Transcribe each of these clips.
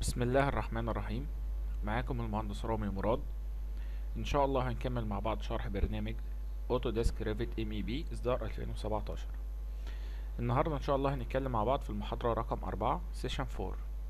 بسم الله الرحمن الرحيم معاكم المهندس رامي مراد ان شاء الله هنكمل مع بعض شرح برنامج اوتوديسك ريفيت ام اي بي اصدار 2017 النهارده ان شاء الله هنتكلم مع بعض في المحاضره رقم 4 سيشن 4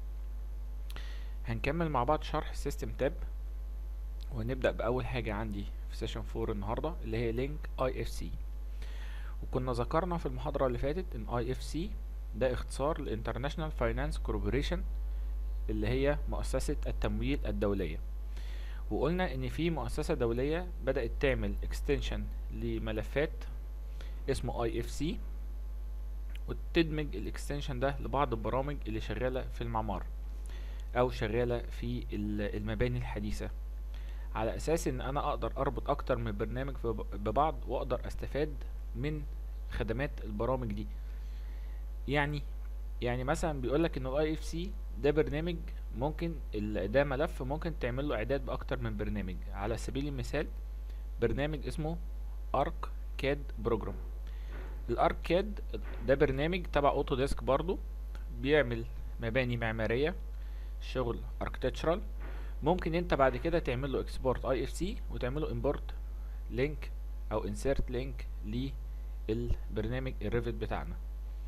هنكمل مع بعض شرح سيستم تاب وهنبدا باول حاجه عندي في سيشن 4 النهارده اللي هي لينك اي اف سي وكنا ذكرنا في المحاضره اللي فاتت ان اي اف سي ده اختصار لانترناشونال فاينانس كوربوريشن اللي هي مؤسسة التمويل الدولية وقلنا ان في مؤسسة دولية بدأت تعمل اكستنشن لملفات اسمه اي اف سي وتدمج الاكستنشن ده لبعض البرامج اللي شغالة في المعمار او شغالة في المباني الحديثة على اساس ان انا اقدر اربط اكتر من برنامج ببعض واقدر استفاد من خدمات البرامج دي يعني يعني مثلا بيقولك ان الاي اف سي ده برنامج ممكن ده ملف ممكن تعمل له اعداد باكتر من برنامج على سبيل المثال برنامج اسمه ارك كاد بروجرام الارك كاد ده برنامج تبع اوتوديسك برضو بيعمل مباني معمارية شغل اركتشرال ممكن انت بعد كده تعمل له اكسبورت اي اف سي وتعمل له امبورت لينك او انسيرت لينك للبرنامج الريفت بتاعنا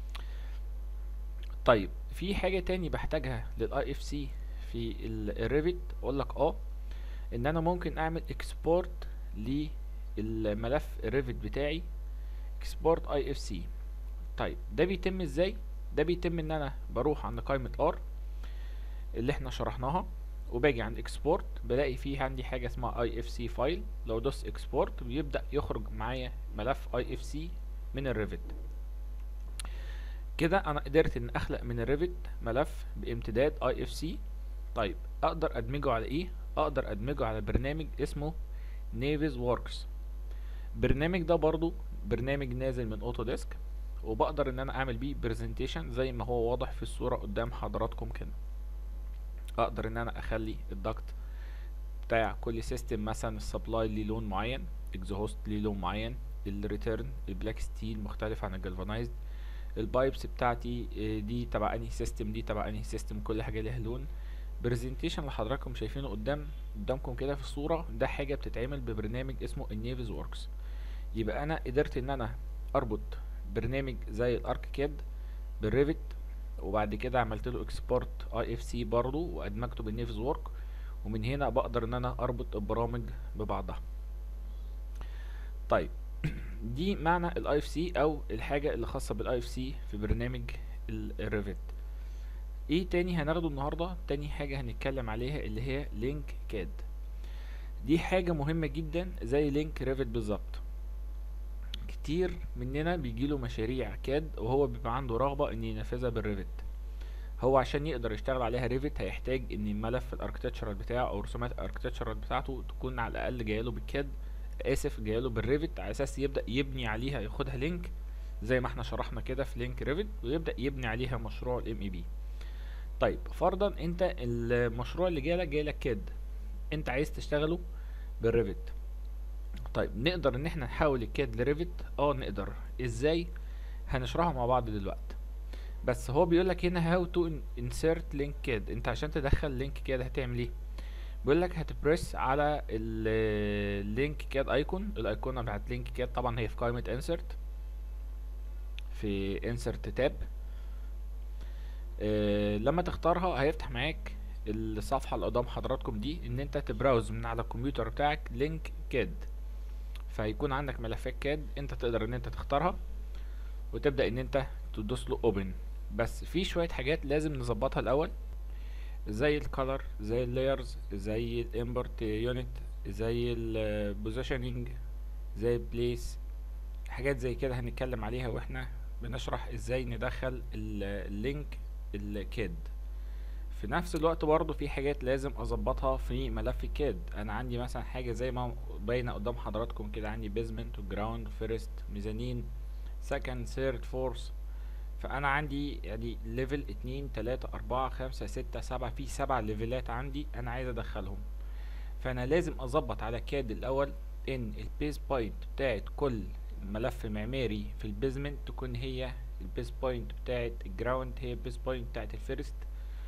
طيب في حاجة تاني بحتاجها للاي اف سي في الريفت اقول لك اه ان انا ممكن اعمل اكسبورت للملف الريفت بتاعي اكسبورت اي اف سي طيب ده بيتم ازاي ده بيتم ان انا بروح عند قائمة ار اللي احنا شرحناها وباجي عند اكسبورت بلاقي فيه عندي حاجة اسمها اي اف سي فايل لو دوست اكسبورت بيبدأ يخرج معايا ملف اي اف سي من الريفت كده انا قدرت ان اخلق من الريفت ملف بامتداد اي اف سي طيب اقدر ادمجه على ايه اقدر ادمجه على برنامج اسمه نيفيز ووركس برنامج ده برضو برنامج نازل من اوتوديسك وبقدر ان انا اعمل بيه برزنتيشن زي ما هو واضح في الصورة قدام حضراتكم كده اقدر ان انا اخلي الدكت بتاع كل سيستم مثلا السبلاي ليه لون معين اكزوست ليه لون معين الريتيرن البلاك ستيل مختلف عن الجلفانايزد البايبس بتاعتي دي تبع انهي سيستم دي تبع انهي سيستم كل حاجه ليها لون برزنتيشن اللي حضراتكم شايفينه قدام قدامكم كده في الصوره ده حاجه بتتعمل ببرنامج اسمه النيفز ووركس يبقى انا قدرت ان انا اربط برنامج زي الارك كاد بالريفت وبعد كده عملت له اكسبورت اي اف سي برضه وادمجته بالنيفز وورك ومن هنا بقدر ان انا اربط البرامج ببعضها طيب دي معنى الاي اف سي او الحاجة اللي خاصة بالاي اف سي في برنامج الريفت ايه تاني هناخده النهاردة تاني حاجة هنتكلم عليها اللي هي لينك كاد دي حاجة مهمة جدا زي لينك ريفت بالظبط كتير مننا بيجيله مشاريع كاد وهو بيبقى عنده رغبة ان ينفذها بالريفت هو عشان يقدر يشتغل عليها ريفت هيحتاج ان ملف الاركتشرال بتاعه او رسومات الاركتشرال بتاعته تكون على الاقل جايله بالكاد اسف جايله بالريفت على اساس يبدا يبني عليها ياخدها لينك زي ما احنا شرحنا كده في لينك ريفت ويبدا يبني عليها مشروع الام اي بي طيب فرضا انت المشروع اللي جالك جايلك كاد انت عايز تشتغله بالريفت طيب نقدر ان احنا نحول الكاد لريفت اه نقدر ازاي هنشرحه مع بعض دلوقتي بس هو بيقول لك هنا هاو تو انسيرت لينك كاد انت عشان تدخل لينك كاد هتعمل ايه بيقول لك هتبريس على اللينك كاد ايكون الايقونه بتاعت لينك كاد طبعا هي في قائمه انسرت في انسرت تاب آه لما تختارها هيفتح معاك الصفحه اللي قدام حضراتكم دي ان انت تبراوز من على الكمبيوتر بتاعك لينك كاد فهيكون عندك ملفات كاد انت تقدر ان انت تختارها وتبدا ان انت تدوس له اوبن بس في شويه حاجات لازم نظبطها الاول زي الكالر زي اللايرز زي الامبورت يونت زي البوزيشننج زي البليس حاجات زي كده هنتكلم عليها واحنا بنشرح ازاي ندخل اللينك الكاد في نفس الوقت برضو في حاجات لازم اظبطها في ملف الكاد انا عندي مثلا حاجه زي ما باينه قدام حضراتكم كده عندي بيزمنت وجراوند فيرست ميزانين سكند ثيرد فورث فانا عندي يعني ليفل اتنين تلاتة اربعة خمسة ستة سبعة في سبع ليفلات عندي انا عايز ادخلهم فانا لازم اظبط على كاد الاول ان البيز بوينت بتاعت كل ملف معماري في البيزمنت تكون هي البيز بوينت بتاعت الجراوند هي البيز بوينت بتاعت الفيرست وفي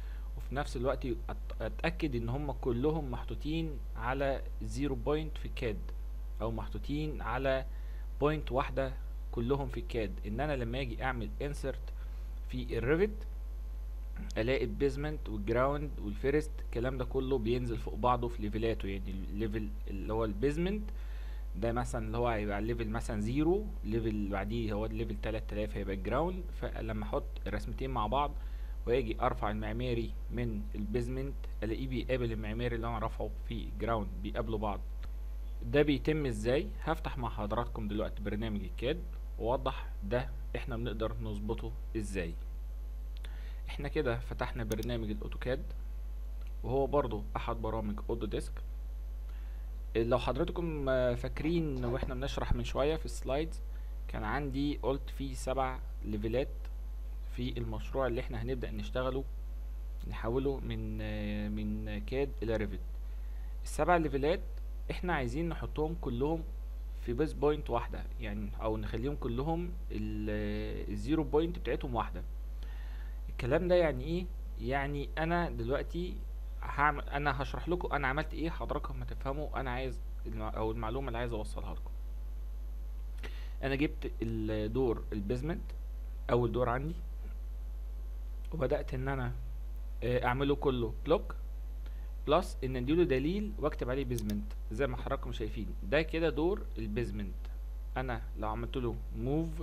وفي نفس الوقت أت- اتاكد ان هم كلهم محطوطين على زيرو بوينت في الكاد او محطوطين على بوينت واحده كلهم في الكاد ان انا لما اجي اعمل انسرت في الريفت الاقي البيزمنت والجراوند والفيرست الكلام ده كله بينزل فوق بعضه في ليفلاته يعني الليفل اللي هو البيزمنت ده مثلا اللي هو هيبقى الليفل مثلا زيرو ليفل اللي بعديه هو الليفل 3000 هيبقى الجراوند فلما احط الرسمتين مع بعض واجي ارفع المعماري من البيزمنت الاقيه بيقابل المعماري اللي انا رافعه في الجراوند بيقابلوا بعض ده بيتم ازاي هفتح مع حضراتكم دلوقتي برنامج الكاد واوضح ده احنا بنقدر نظبطه ازاي احنا كده فتحنا برنامج الاوتوكاد وهو برضو احد برامج اودو ديسك لو حضراتكم آه، فاكرين واحنا بنشرح من شوية في السلايدز كان عندي قلت في سبع ليفلات في المشروع اللي احنا هنبدأ نشتغله نحوله من آه، من كاد الى ريفت السبع ليفلات احنا عايزين نحطهم كلهم في بيز بوينت واحدة يعني او نخليهم كلهم ال- الزيرو بوينت بتاعتهم واحدة الكلام ده يعني ايه يعني انا دلوقتي هعمل انا هشرح لكم انا عملت ايه حضراتكم هتفهموا انا عايز الم- او المعلومه اللي عايز اوصلها لكم انا جبت الدور البيزمنت اول دور عندي وبدات ان انا آه، اعمله كله بلوك بلس ان اديله دليل واكتب عليه بيزمنت زي ما حضراتكم شايفين ده كده دور البيزمنت انا لو عملت له موف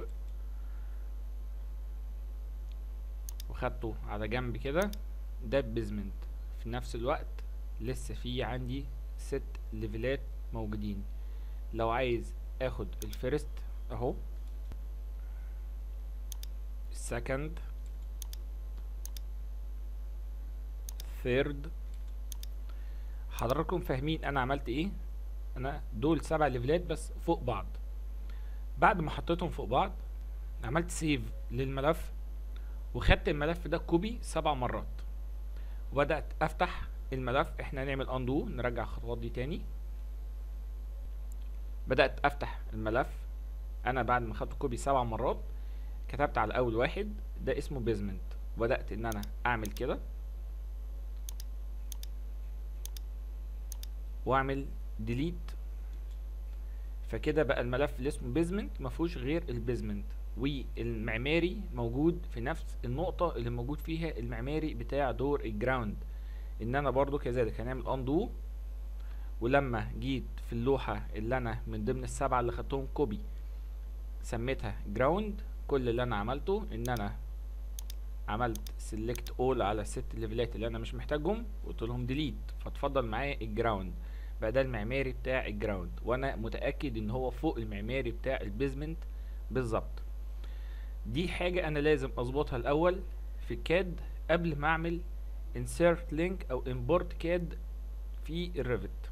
وخدته على جنب كده ده البيزمنت في نفس الوقت لسه في عندي ست ليفلات موجودين لو عايز اخد الفيرست اهو السكند ثيرد حضراتكم فاهمين انا عملت ايه انا دول سبع ليفلات بس فوق بعض بعد ما حطيتهم فوق بعض عملت سيف للملف وخدت الملف ده كوبي سبع مرات وبدأت افتح الملف احنا هنعمل اندو نرجع الخطوات دي تاني بدأت افتح الملف انا بعد ما خدت كوبي سبع مرات كتبت على اول واحد ده اسمه بيزمنت وبدأت ان انا اعمل كده واعمل ديليت فكده بقى الملف اللي اسمه بيزمنت مفهوش غير البيزمنت والمعماري موجود في نفس النقطة اللي موجود فيها المعماري بتاع دور الجراوند ان انا برضو كذلك هنعمل اندو ولما جيت في اللوحة اللي انا من ضمن السبعة اللي خدتهم كوبي سميتها جراوند كل اللي انا عملته ان انا عملت سيلكت اول على الست ليفلات اللي انا مش محتاجهم وقلت لهم ديليت فاتفضل معايا الجراوند بقى ده المعماري بتاع الجراوند وانا متاكد ان هو فوق المعماري بتاع البيزمنت بالظبط دي حاجه انا لازم اظبطها الاول في الكاد قبل ما اعمل insert link او import CAD في الريفت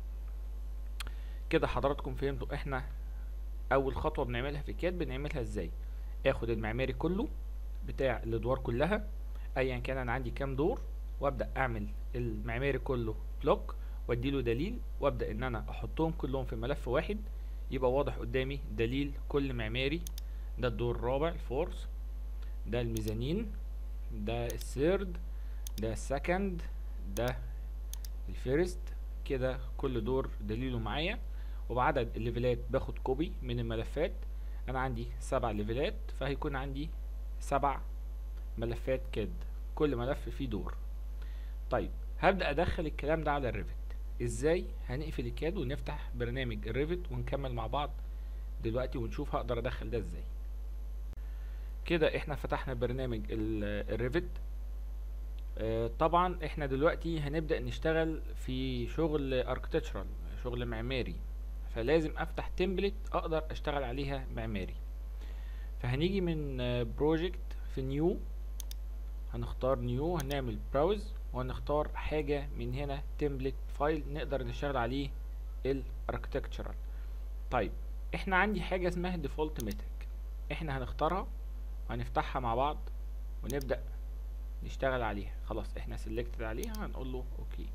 كده حضراتكم فهمتوا احنا اول خطوه بنعملها في الكاد بنعملها ازاي اخد المعماري كله بتاع الادوار كلها ايا كان انا عندي كام دور وابدا اعمل المعماري كله بلوك واديله دليل وابدا ان انا احطهم كلهم في ملف واحد يبقى واضح قدامي دليل كل معماري ده الدور الرابع الفورس ده الميزانين ده الثيرد ده السكند ده الفيرست كده كل دور دليله معايا وبعدد الليفلات باخد كوبي من الملفات انا عندي سبع ليفلات فهيكون عندي سبع ملفات كاد كل ملف فيه دور طيب هبدأ ادخل الكلام ده على الريفت ازاي هنقفل الكاد ونفتح برنامج الريفت ونكمل مع بعض دلوقتي ونشوف هقدر ادخل ده ازاي كده احنا فتحنا برنامج ال- الريفت آه، طبعا احنا دلوقتي هنبدأ نشتغل في شغل اركتشرال شغل معماري فلازم افتح تمبلت اقدر اشتغل عليها معماري فهنيجي من بروجكت في نيو هنختار نيو هنعمل براوز وهنختار حاجة من هنا تمبلت فايل نقدر نشتغل عليه الاركتكتشرال طيب احنا عندي حاجة اسمها ديفولت مترك احنا هنختارها وهنفتحها مع بعض ونبدأ نشتغل عليها خلاص احنا سيلكتد عليها هنقول له اوكي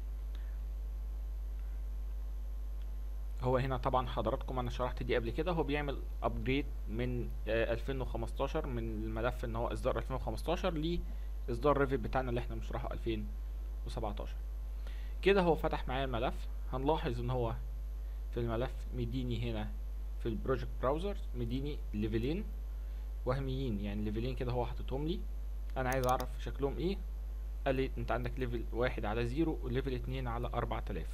هو هنا طبعا حضراتكم انا شرحت دي قبل كده هو بيعمل ابجريد من آه 2015 من الملف ان هو اصدار 2015 لاصدار ريفت بتاعنا اللي احنا بنشرحه 2016 وسبعتاشر كده هو فتح معايا الملف هنلاحظ ان هو في الملف مديني هنا في البروجكت براوزر مديني ليفلين وهميين يعني ليفلين كده هو حاططهم لي انا عايز اعرف شكلهم ايه قال لي انت عندك ليفل واحد على زيرو وليفل اتنين على اربعة الاف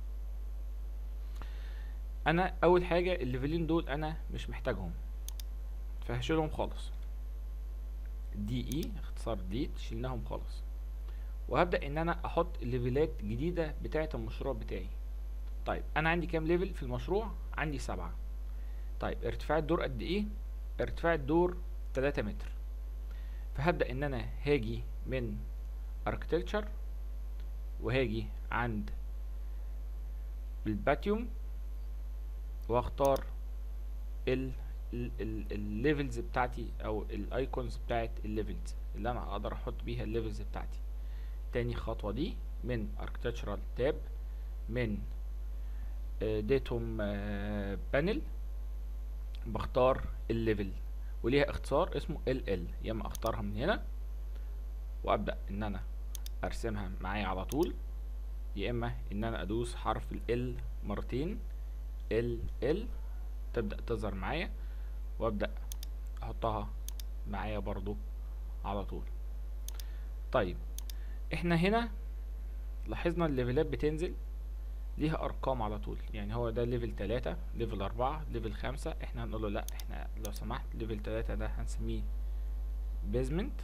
انا اول حاجة الليفلين دول انا مش محتاجهم فهشيلهم خالص دي اي اختصار ديت شلناهم خالص وهبدأ ان انا احط ليفلات جديدة بتاعة المشروع بتاعي طيب انا عندي كام ليفل في المشروع عندي سبعة طيب ارتفاع الدور قد ايه ارتفاع الدور تلاتة متر فهبدأ ان انا هاجي من architecture وهاجي عند الباتيوم واختار ال الليفلز بتاعتي او الايكونز بتاعت الليفلز اللي انا اقدر احط بيها الليفلز بتاعتي تاني خطوة دي من architectural tab من ديتوم بانل بختار الليفل وليها اختصار اسمه ال ال يا اما اختارها من هنا وابدا ان انا ارسمها معايا على طول يا اما ان انا ادوس حرف ال مرتين ال ال تبدا تظهر معايا وابدا احطها معايا برضو على طول طيب احنا هنا لاحظنا الليفلات بتنزل ليها ارقام على طول يعني هو ده ليفل تلاتة ليفل اربعة ليفل خمسة احنا هنقول له لا احنا لو سمحت ليفل تلاتة ده هنسميه بيزمنت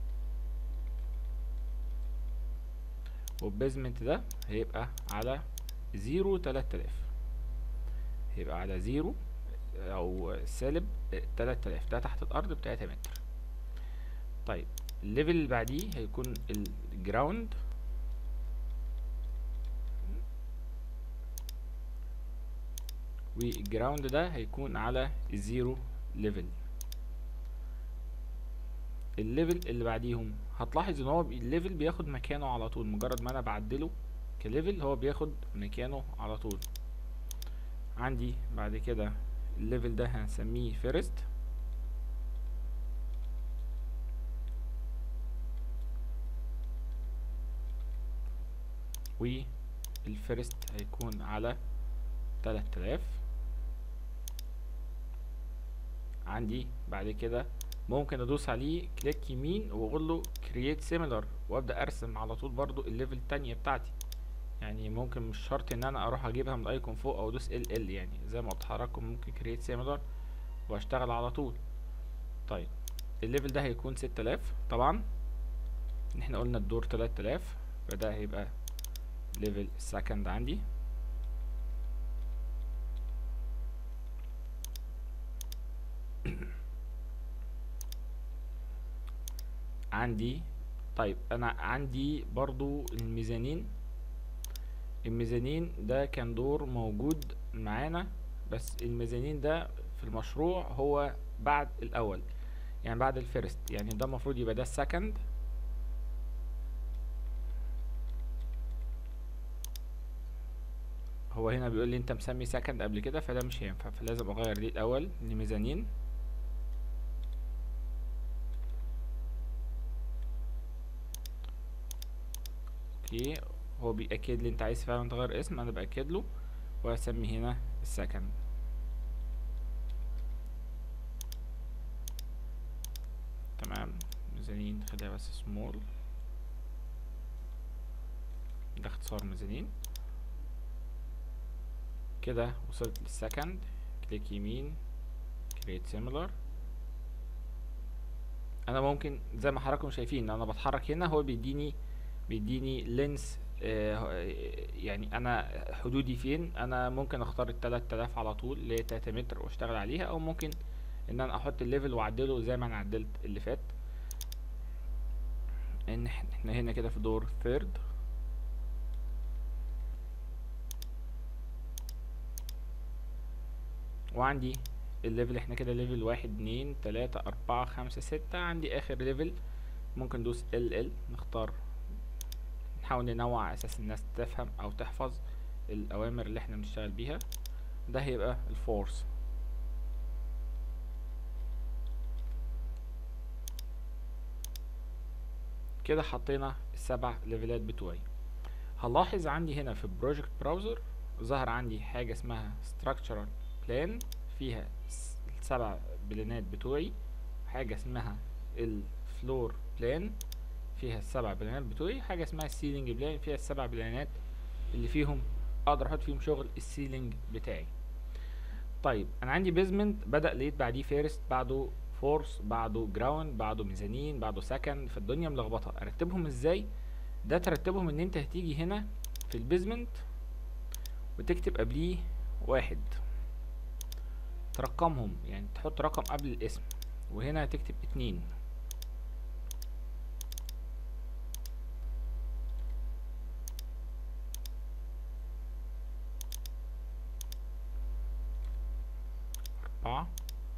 والبيزمنت ده هيبقى على زيرو تلات الاف هيبقى على زيرو او سالب تلات الاف ده تحت الارض بتلاتة متر طيب الليفل اللي بعديه هيكون الجراوند والجراوند ده هيكون على زيرو ليفل الليفل اللي بعديهم هتلاحظ ان هو الليفل بياخد مكانه على طول مجرد ما انا بعدله كليفل هو بياخد مكانه على طول عندي بعد كده الليفل ده هنسميه فيرست والفيرست هيكون على تلات الاف عندي بعد كده ممكن ادوس عليه كليك يمين واقول له create similar وابدا ارسم على طول برضو الليفل التانية بتاعتي يعني ممكن مش شرط ان انا اروح اجيبها من الايكون فوق او ادوس ال ال يعني زي ما قلت لحضراتكم ممكن create similar واشتغل على طول طيب الليفل ده هيكون ستة الاف طبعا احنا قلنا الدور تلات الاف فده هيبقى ليفل سكند عندي عندي طيب انا عندي برضو الميزانين الميزانين ده كان دور موجود معانا بس الميزانين ده في المشروع هو بعد الاول يعني بعد الفيرست يعني ده المفروض يبقى ده السكند هو هنا بيقول لي انت مسمي سكند قبل كده فده مش هينفع فلازم اغير دي الاول لميزانين اوكي هو بيأكد لي انت عايز فعلا تغير اسم انا بأكد له واسمي هنا السكند تمام ميزانين خليها بس سمول ده اختصار ميزانين كده وصلت للسكند كليك يمين create similar انا ممكن زي ما حضراتكم شايفين انا بتحرك هنا هو بيديني بيديني لينس آه يعني انا حدودي فين انا ممكن اختار التلات الاف على طول اللي هي تلاتة متر واشتغل عليها او ممكن ان انا احط الليفل واعدله زي ما انا عدلت اللي فات ان احنا هنا كده في دور ثيرد وعندي الليفل احنا كده ليفل واحد اتنين تلاتة اربعة خمسة ستة عندي اخر ليفل ممكن ندوس ال ال نختار نحاول ننوع على اساس الناس تفهم او تحفظ الاوامر اللي احنا بنشتغل بيها ده هيبقى الفورس كده حطينا السبع ليفلات بتوعي هلاحظ عندي هنا في البروجكت براوزر ظهر عندي حاجة اسمها structural plan فيها س- السبع بلانات بتوعي حاجة اسمها الفلور بلان فيها السبع بلانات بتوعي حاجة اسمها السيلينج بلان فيها السبع بلانات اللي فيهم اقدر احط فيهم شغل السيلينج بتاعي طيب انا عندي بيزمنت بدأ لقيت بعديه فيرست بعده فورس بعده جراوند بعده ميزانين بعده سكند فالدنيا ملخبطة ارتبهم ازاي ده ترتبهم ان انت هتيجي هنا في البيزمنت وتكتب قبليه واحد ترقمهم يعني تحط رقم قبل الاسم وهنا هتكتب اتنين أربعة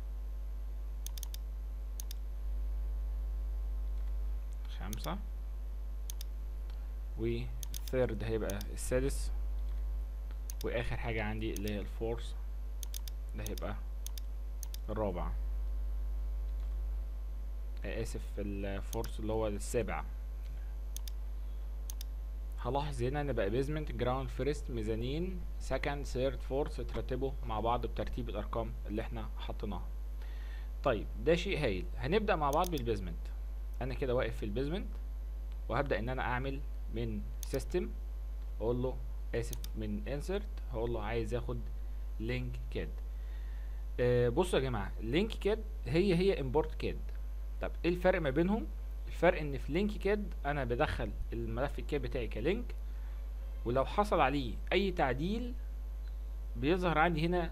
خمسة والثيرد هيبقى السادس واخر حاجة عندي اللي هي الفورس ده هيبقى الرابع آه، اسف الفورس اللي هو السابع هلاحظ هنا ان بقى بيزمنت جراوند فيرست ميزانين سكند ثيرد فورث اترتبوا مع بعض بترتيب الارقام اللي احنا حطيناها طيب ده شيء هايل هنبدأ مع بعض بالبيزمنت انا كده واقف في البيزمنت وهبدأ ان انا اعمل من سيستم اقول له اسف من انسرت هقول له عايز اخد لينك كاد آه بصوا يا جماعه لينك كاد هي هي امبورت كاد طب ايه الفرق ما بينهم الفرق ان في لينك كاد انا بدخل الملف الكاد بتاعي كلينك ولو حصل عليه اي تعديل بيظهر عندي هنا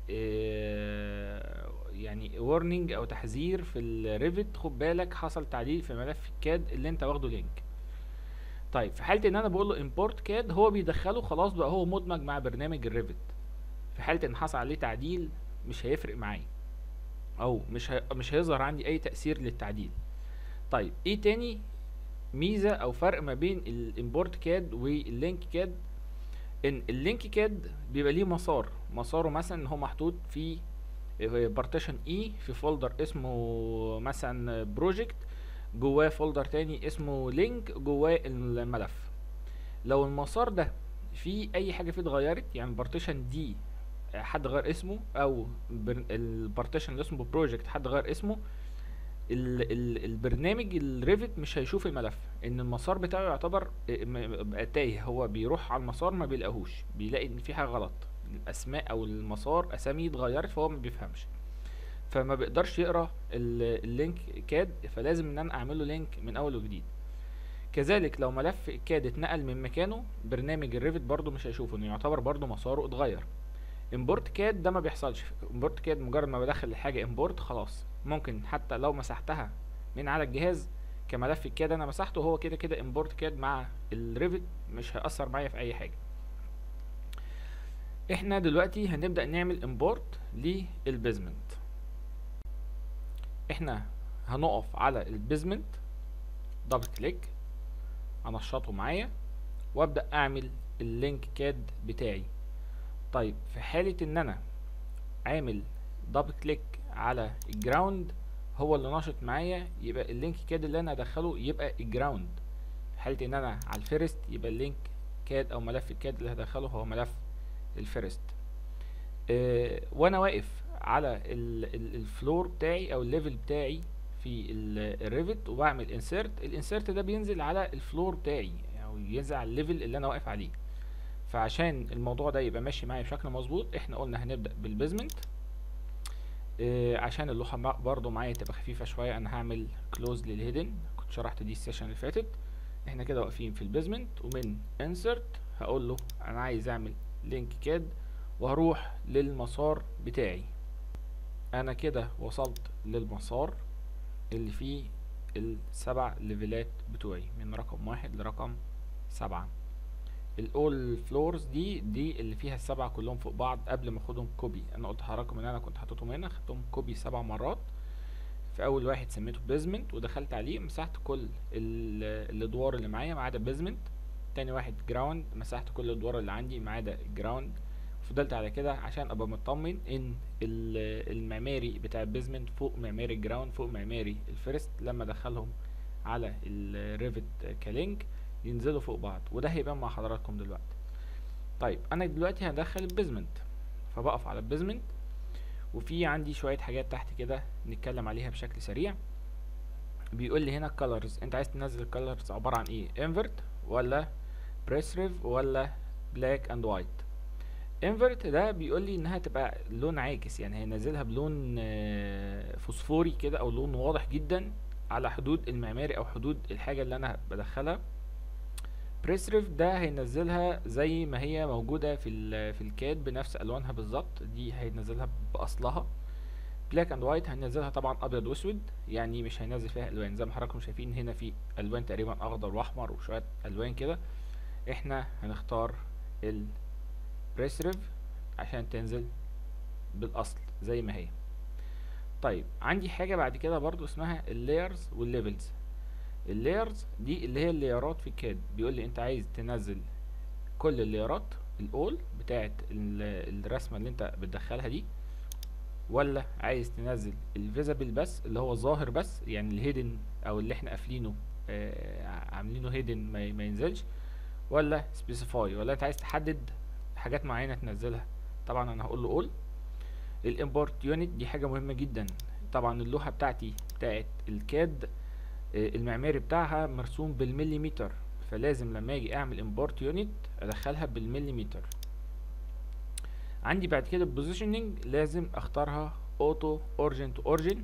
آه يعني warning او تحذير في الريفت خد بالك حصل تعديل في ملف الكاد اللي انت واخده لينك طيب في حاله ان انا بقول له امبورت كاد هو بيدخله خلاص بقى هو مدمج مع برنامج الريفت في حاله ان حصل عليه تعديل مش هيفرق معايا او مش هي... مش هيظهر عندي اي تاثير للتعديل طيب ايه تاني ميزه او فرق ما بين الامبورت كاد واللينك كاد ان اللينك كاد بيبقى ليه مسار مساره مثلا ان هو محطوط في بارتيشن اي في فولدر اسمه مثلا بروجكت جواه فولدر تاني اسمه لينك جواه الملف لو المسار ده فيه اي حاجه فيه اتغيرت يعني بارتيشن دي حد غير اسمه او البارتيشن اللي اسمه بروجكت حد غير اسمه ال ال البرنامج الريفت مش هيشوف الملف ان المسار بتاعه يعتبر بقى تايه هو بيروح على المسار ما بيلاقيهوش بيلاقي ان في حاجه غلط الاسماء او المسار اسامي اتغيرت فهو ما بيفهمش فما بيقدرش يقرا اللينك كاد فلازم ان انا اعمل له لينك من اول وجديد كذلك لو ملف كاد اتنقل من مكانه برنامج الريفت برضو مش هيشوفه انه يعتبر برضو مساره اتغير امبورت كاد ده ما بيحصلش امبورت كاد مجرد ما بدخل الحاجه امبورت خلاص ممكن حتى لو مسحتها من على الجهاز كملف الكاد انا مسحته هو كده كده امبورت كاد مع الريفت مش هيأثر معايا في اي حاجه احنا دلوقتي هنبدأ نعمل امبورت للبيزمنت احنا هنقف على البيزمنت دبل كليك انشطه معايا وابدأ اعمل اللينك كاد بتاعي طيب في حالة ان انا عامل دبل كليك على الجراوند هو اللي نشط معايا يبقى اللينك كاد اللي انا هدخله يبقى الجراوند في حالة ان انا على الفيرست يبقى اللينك كاد او ملف الكاد اللي هدخله هو ملف الفيرست اه وانا واقف على الفلور بتاعي او الليفل بتاعي في الريفت وبعمل انسيرت الانسيرت ده بينزل على الفلور بتاعي او يعني ينزل على الليفل اللي انا واقف عليه فعشان الموضوع ده يبقى ماشي معايا بشكل مظبوط احنا قلنا هنبدا بالبيزمنت اه عشان اللوحه برضو معايا تبقى خفيفه شويه انا هعمل كلوز للهيدن كنت شرحت دي السيشن اللي فاتت احنا كده واقفين في البيزمنت ومن انسرت هقول له انا عايز اعمل لينك كاد وهروح للمسار بتاعي انا كده وصلت للمسار اللي فيه السبع ليفلات بتوعي من رقم واحد لرقم سبعة الاول فلورز دي دي اللي فيها السبعة كلهم فوق بعض قبل ما اخدهم كوبي انا قلت لحضراتكم ان انا كنت حاططهم هنا خدتهم كوبي سبع مرات في اول واحد سميته بيزمنت ودخلت عليه مسحت كل الادوار اللي معايا ما عدا بيزمنت تاني واحد جراوند مسحت كل الادوار اللي عندي ما عدا الجراوند فضلت على كده عشان ابقى مطمن ان المعماري بتاع البيزمنت فوق معماري الجراوند فوق معماري الفيرست لما ادخلهم على الريفت كلينك ينزلوا فوق بعض وده هيبان مع حضراتكم دلوقتي طيب انا دلوقتي هدخل البيزمنت فبقف على البيزمنت وفي عندي شوية حاجات تحت كده نتكلم عليها بشكل سريع بيقول لي هنا colors انت عايز تنزل الكالرز عبارة عن ايه invert ولا بريسريف ولا black and white invert ده بيقول لي انها تبقى لون عاكس يعني هينزلها بلون آه، فوسفوري كده او لون واضح جدا على حدود المعماري او حدود الحاجة اللي انا بدخلها بريسريف ده هينزلها زي ما هي موجودة في ال في الكاد بنفس الوانها بالظبط دي هينزلها باصلها بلاك اند وايت هينزلها طبعا ابيض واسود يعني مش هينزل فيها الوان زي ما حضراتكم شايفين هنا في الوان تقريبا اخضر واحمر وشويه الوان كده احنا هنختار البريسريف عشان تنزل بالاصل زي ما هي طيب عندي حاجه بعد كده برضو اسمها اللايرز والليفلز اللايرز دي اللي هي الليارات في الكاد بيقول لي انت عايز تنزل كل الليارات الاول بتاعت ال- الرسمه اللي انت بتدخلها دي ولا عايز تنزل الفيزابل بس اللي هو ظاهر بس يعني الهيدن او اللي احنا قافلينه آه عاملينه هيدن ما, ما ينزلش ولا سبيسيفاي ولا انت عايز تحدد حاجات معينه تنزلها طبعا انا هقول له اول الامبورت يونت دي حاجه مهمه جدا طبعا اللوحه بتاعتي بتاعت الكاد آه، المعماري بتاعها مرسوم بالمليمتر فلازم لما اجي اعمل امبورت يونت ادخلها بالمليمتر عندي بعد كده البوزيشننج لازم اختارها اوتو اورجن تو اورجن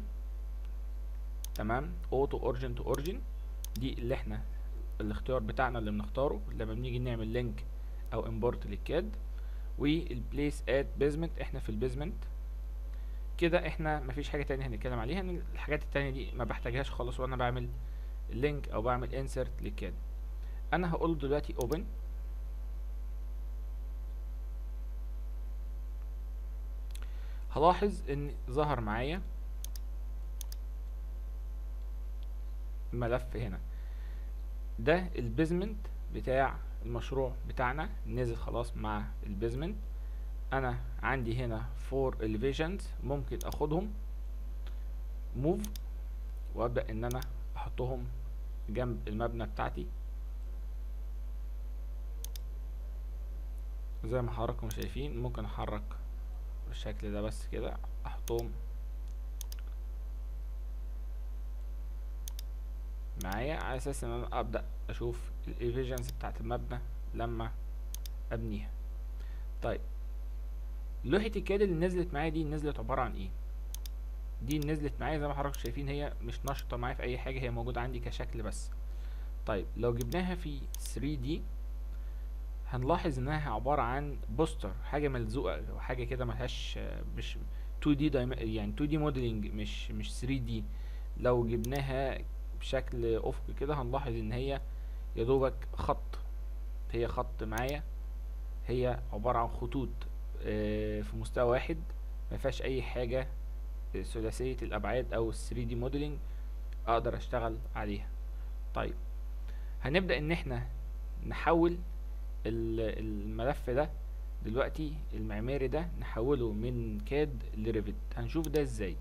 تمام اوتو اورجن تو اورجن دي اللي احنا الاختيار بتاعنا اللي بنختاره لما بنيجي نعمل لينك او امبورت للكاد والبليس ات بيزمنت احنا في البيزمنت كده احنا مفيش حاجه تانية هنتكلم عليها ان الحاجات التانية دي ما بحتاجهاش خالص وانا بعمل لينك او بعمل انسرت للكاد انا هقول دلوقتي اوبن هلاحظ ان ظهر معايا ملف هنا ده البيزمنت بتاع المشروع بتاعنا نزل خلاص مع البيزمنت انا عندي هنا فور elevations ممكن اخدهم موف وابدا ان انا احطهم جنب المبنى بتاعتي زي ما حضراتكم شايفين ممكن احرك بالشكل ده بس كده احطهم معايا على اساس ان انا ابدا اشوف الايفيجنز بتاعت المبنى لما ابنيها طيب لوحة الكاد اللي نزلت معايا دي نزلت عبارة عن ايه دي نزلت معايا زي ما حضراتكم شايفين هي مش نشطة معايا في اي حاجة هي موجودة عندي كشكل بس طيب لو جبناها في 3D هنلاحظ انها عبارة عن بوستر حاجة ملزوقة او حاجة كده ملهاش آه، مش 2D دايم يعني 2D موديلنج مش مش 3D لو جبناها بشكل افقي كده هنلاحظ ان هي يا دوبك خط هي خط معايا هي عبارة عن خطوط آه، في مستوى واحد ما فيهاش اي حاجة آه، ثلاثية الابعاد او 3D موديلنج اقدر اشتغل عليها طيب هنبدأ ان احنا نحول ال- الملف ده دلوقتي المعماري ده نحوله من كاد لريفت هنشوف ده ازاي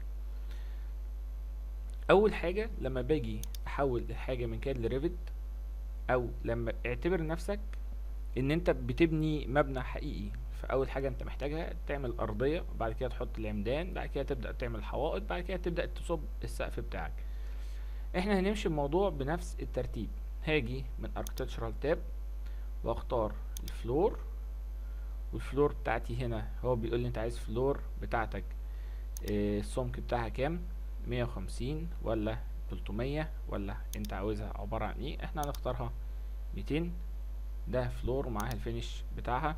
اول حاجة لما باجي احول الحاجة من كاد لريفت او لما اعتبر نفسك ان انت بتبني مبنى حقيقي فاول حاجة انت محتاجها تعمل ارضية بعد كده تحط العمدان بعد كده تبدأ تعمل حوائط بعد كده تبدأ تصب السقف بتاعك احنا هنمشي الموضوع بنفس الترتيب هاجي من architectural tab واختار الفلور والفلور بتاعتي هنا هو بيقول لي انت عايز فلور بتاعتك آه، السمك بتاعها كام مية وخمسين ولا تلتمية ولا انت عاوزها عبارة عن ايه احنا هنختارها ميتين ده فلور ومعاها الفينش بتاعها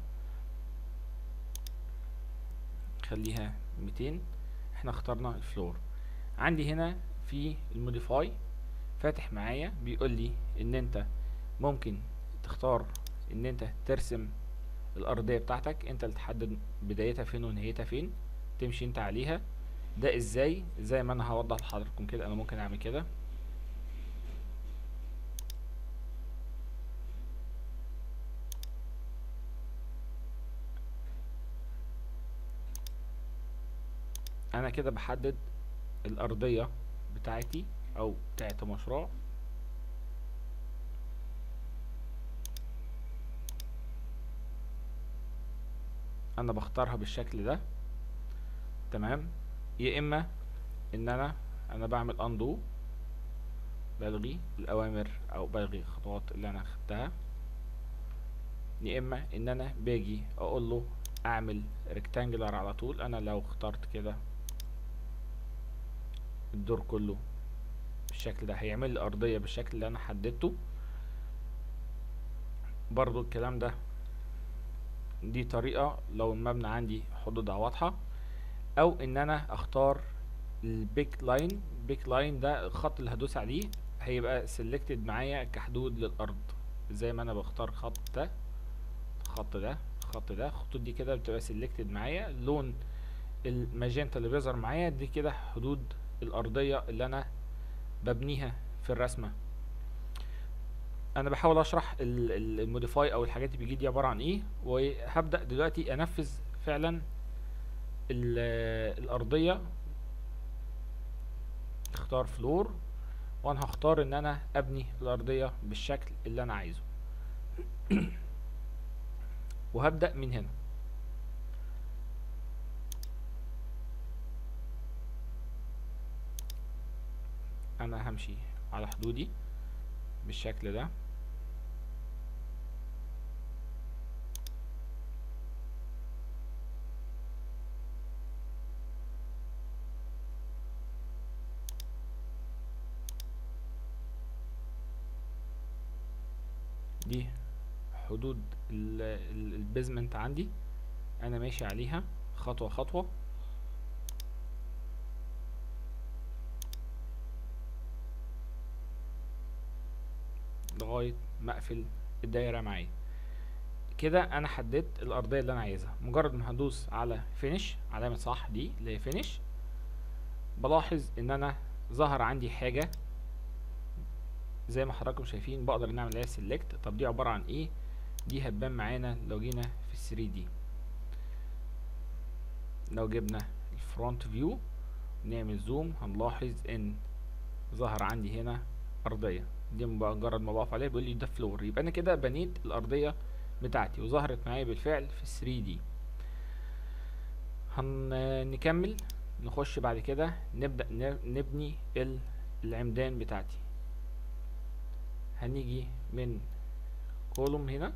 خليها ميتين احنا اخترنا الفلور عندي هنا في الموديفاي فاتح معايا بيقول لي ان انت ممكن تختار ان انت ترسم الارضيه بتاعتك انت اللي تحدد بدايتها فين ونهايتها فين تمشي انت عليها ده ازاي زي ما انا هوضح لحضراتكم كده انا ممكن اعمل كده انا كده بحدد الارضيه بتاعتي او بتاعت المشروع انا بختارها بالشكل ده تمام يا اما ان انا انا بعمل اندو بلغي الاوامر او بلغي الخطوات اللي انا خدتها يا اما ان انا باجي اقول له اعمل ريكتانجلر على طول انا لو اخترت كده الدور كله بالشكل ده هيعمل لي ارضيه بالشكل اللي انا حددته برضو الكلام ده دي طريقه لو المبنى عندي حدودها واضحه او ان انا اختار البيك لاين بيك لاين ده الخط اللي هدوس عليه هيبقى سيلكتد معايا كحدود للارض زي ما انا بختار خط ده الخط ده الخط ده الخطوط دي كده بتبقى سيلكتد معايا لون الماجنتا اللي بيظهر معايا دي كده حدود الارضيه اللي انا ببنيها في الرسمه انا بحاول اشرح الموديفاي او الحاجات اللي بيجي دي عباره عن ايه وهبدا دلوقتي انفذ فعلا الارضيه اختار فلور وانا هختار ان انا ابني الارضيه بالشكل اللي انا عايزه وهبدا من هنا انا همشي على حدودي بالشكل ده دي حدود البيزمنت عندي انا ماشي عليها خطوة خطوة لغاية ما اقفل الدايرة معايا كده انا حددت الارضية اللي انا عايزها مجرد ما هدوس على فينش علامة صح دي اللي هي فينش بلاحظ ان انا ظهر عندي حاجة زي ما حضراتكم شايفين بقدر نعمل عليها سيلكت طب دي عبارة عن ايه دي هتبان معانا لو جينا في 3 دي لو جبنا الفرونت فيو نعمل زوم هنلاحظ ان ظهر عندي هنا ارضيه دي مجرد ما بقف عليها بيقول لي ده فلور يبقى انا كده بنيت الارضيه بتاعتي وظهرت معايا بالفعل في 3 دي هنكمل نخش بعد كده نبدا نبني العمدان بتاعتي هنيجي من كولوم هنا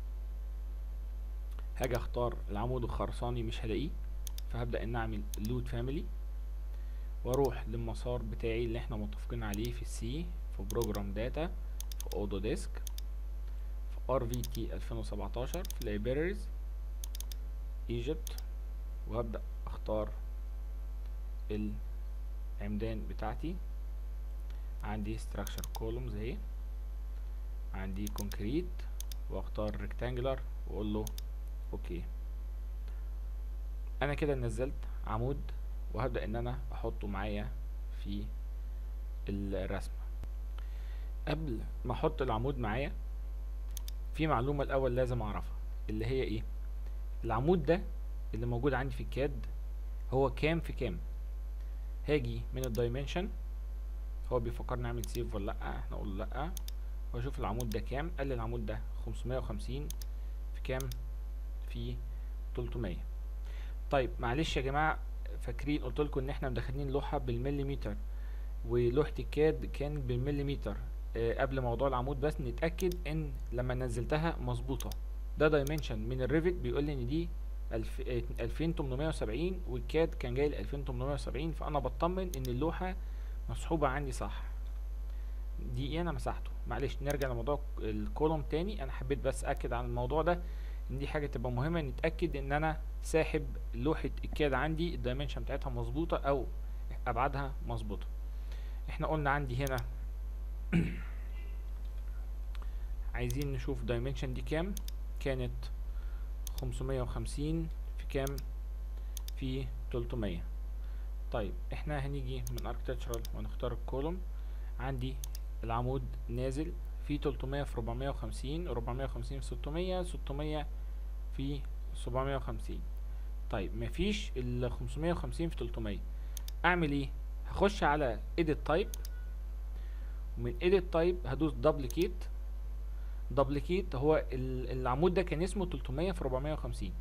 هاجي اختار العمود الخرساني مش هلاقيه فهبدأ ان اعمل لود فاميلي واروح للمسار بتاعي اللي احنا متفقين عليه في السي في بروجرام داتا في اودو ديسك في ار في تي 2017 في لايبريز ايجيبت وهبدأ اختار العمدان بتاعتي عندي structure columns اهي عندي كونكريت واختار ريكتانجلر واقول له اوكي انا كده نزلت عمود وهبدأ ان انا احطه معايا في الرسمة قبل ما احط العمود معايا في معلومة الاول لازم اعرفها اللي هي ايه العمود ده اللي موجود عندي في الكاد هو كام في كام هاجي من الدايمنشن هو بيفكرني اعمل سيف ولا لا احنا نقول لا واشوف العمود ده كام قال لي العمود ده 550 في كام في 300 طيب معلش يا جماعه فاكرين قلت لكم ان احنا مدخلين لوحه بالمليمتر ولوحه الكاد كانت بالمليمتر آه قبل موضوع العمود بس نتاكد ان لما نزلتها مظبوطه ده دايمنشن من الريفت بيقول لي ان دي 2870 والكاد كان جاي ل 2870 فانا بطمن ان اللوحه مسحوبه عندي صح دي ايه انا مسحته معلش نرجع لموضوع الكولوم تاني انا حبيت بس اكد على الموضوع ده ان دي حاجه تبقى مهمه نتاكد ان انا ساحب لوحه الكاد عندي الدايمنشن بتاعتها مظبوطه او ابعادها مظبوطه احنا قلنا عندي هنا عايزين نشوف دايمنشن دي كام كانت 550 في كام في 300 طيب احنا هنيجي من architectural ونختار الكولوم عندي العمود نازل في 300 في 450 450 في 600 600 في 750 طيب مفيش ال 550 في 300 اعمل ايه هخش على edit type ومن edit type هدوس duplicate duplicate هو العمود ده كان اسمه 300 في 450 ال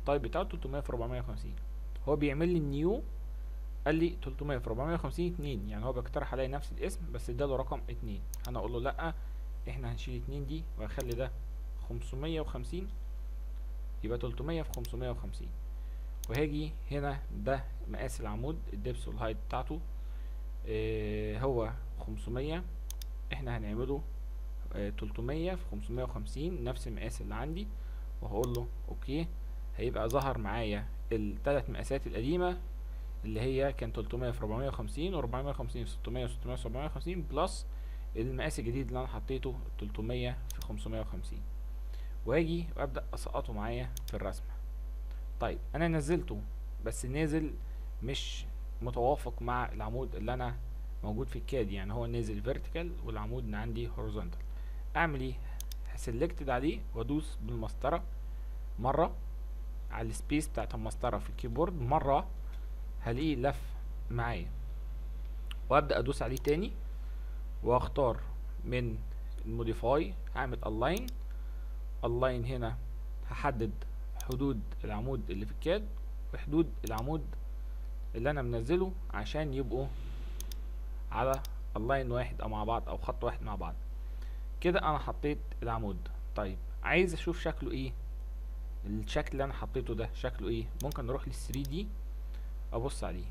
التايب بتاعه 300 في 450 هو بيعمل لي النيو قال لي 300 في 450 2 يعني هو بيقترح عليا نفس الاسم بس اداله رقم 2 انا اقول له لا احنا هنشيل 2 دي وهخلي ده 550 يبقى 300 في 550 وهاجي هنا ده مقاس العمود الدبس والهايت بتاعته اه هو 500 احنا هنعمله اه 300 في 550 نفس المقاس اللي عندي وهقول له اوكي هيبقى ظهر معايا الثلاث مقاسات القديمه اللي هي كان 300 في 450 و 450 في 600 و 600 في 750 بلس المقاس الجديد اللي انا حطيته 300 في 550 واجي وابدا اسقطه معايا في الرسمه طيب انا نزلته بس نازل مش متوافق مع العمود اللي انا موجود في الكاد يعني هو نازل فيرتيكال والعمود اللي عندي هوريزونتال اعمل ايه هسلكتد عليه وادوس بالمسطره مره على السبيس بتاعت المسطره في الكيبورد مره هلاقيه لف معايا وابدا ادوس عليه تاني واختار من الموديفاي هعمل الاين الاين هنا هحدد حدود العمود اللي في الكاد وحدود العمود اللي انا منزله عشان يبقوا على اللاين واحد او مع بعض او خط واحد مع بعض كده انا حطيت العمود طيب عايز اشوف شكله ايه الشكل اللي انا حطيته ده شكله ايه ممكن نروح لل 3 دي ابص عليه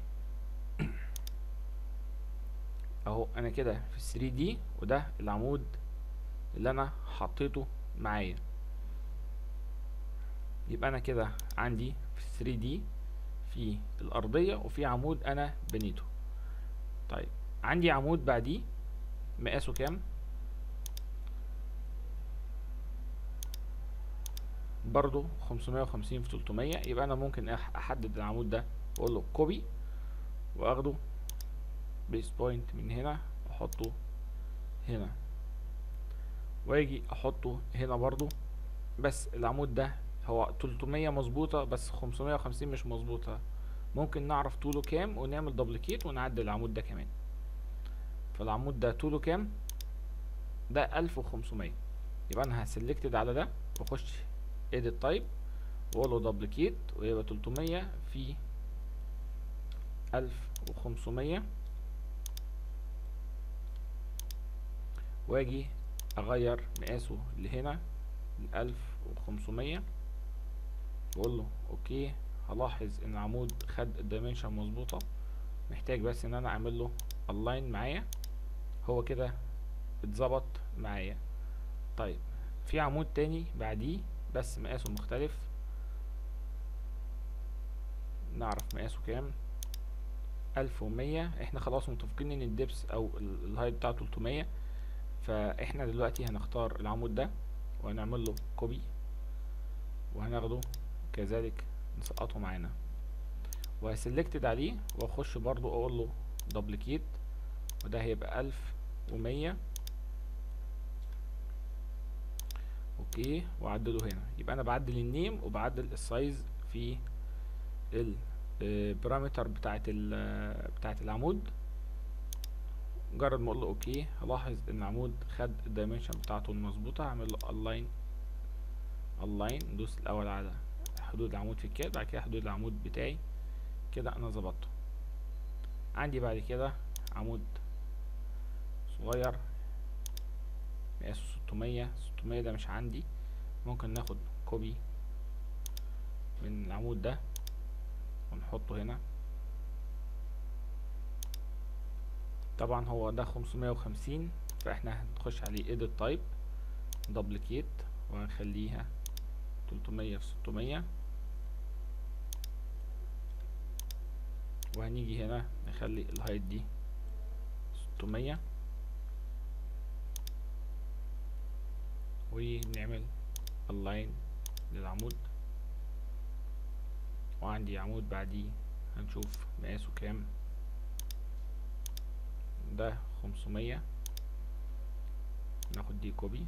اهو انا كده في 3 دي وده العمود اللي انا حطيته معايا يبقى انا كده عندي في 3 دي في الارضيه وفي عمود انا بنيته طيب عندي عمود بعديه مقاسه كام برضو 550 في 300 يبقى انا ممكن احدد العمود ده واقول له كوبي واخده بيس بوينت من هنا احطه هنا واجي احطه هنا برضو بس العمود ده هو 300 مظبوطه بس 550 مش مظبوطه ممكن نعرف طوله كام ونعمل دبليكيت ونعدل العمود ده كمان فالعمود ده طوله كام ده 1500 يبقى انا هسلكتد على ده واخش edit type واقول له دبليكيت ويبقى 300 في 1500 واجي اغير مقاسه اللي هنا ل 1500 واقول له اوكي هلاحظ ان العمود خد الدايمنشن مظبوطه محتاج بس ان انا اعمل له الاين معايا هو كده اتظبط معايا طيب في عمود تاني بعديه بس مقاسه مختلف نعرف مقاسه كام ألف ومية احنا خلاص متفقين ان الدبس او الهايت بتاعه تلتمية فاحنا دلوقتي هنختار العمود ده وهنعمل له كوبي وهناخده كذلك نسقطه معانا وهسلكتد عليه واخش برضو اقول له دبليكيت وده هيبقى ألف ومية اوكي واعدله هنا يبقى انا بعدل النيم وبعدل السايز في البارامتر بتاعت بتاعت العمود مجرد ما اقول له اوكي هلاحظ ان العمود خد الدايمنشن بتاعته المظبوطه هعمل له الاين الاين ندوس الاول على حدود العمود في الكاد بعد كده حدود العمود بتاعي كده انا ظبطته عندي بعد كده عمود صغير مقاسه 600 600 ده مش عندي ممكن ناخد كوبي من العمود ده ونحطه هنا طبعا هو ده 550 فاحنا هنخش عليه edit type duplicate وهنخليها 300 في 600 وهنيجي هنا نخلي الهايت دي 600 ونعمل align للعمود وعندي عمود بعديه هنشوف مقاسه كام ده 500 ناخد دي كوبي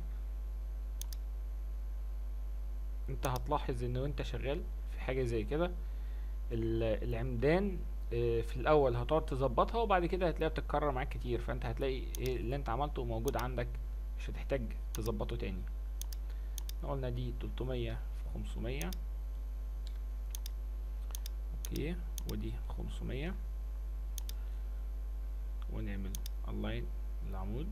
انت هتلاحظ ان وانت شغال في حاجة زي كده العمدان في الاول هتقعد تظبطها وبعد كده هتلاقيها بتتكرر معاك كتير فانت هتلاقي ايه اللي انت عملته موجود عندك مش هتحتاج تظبطه تاني قلنا دي 300 في 500 اوكي ودي خمسمية ونعمل الاين للعمود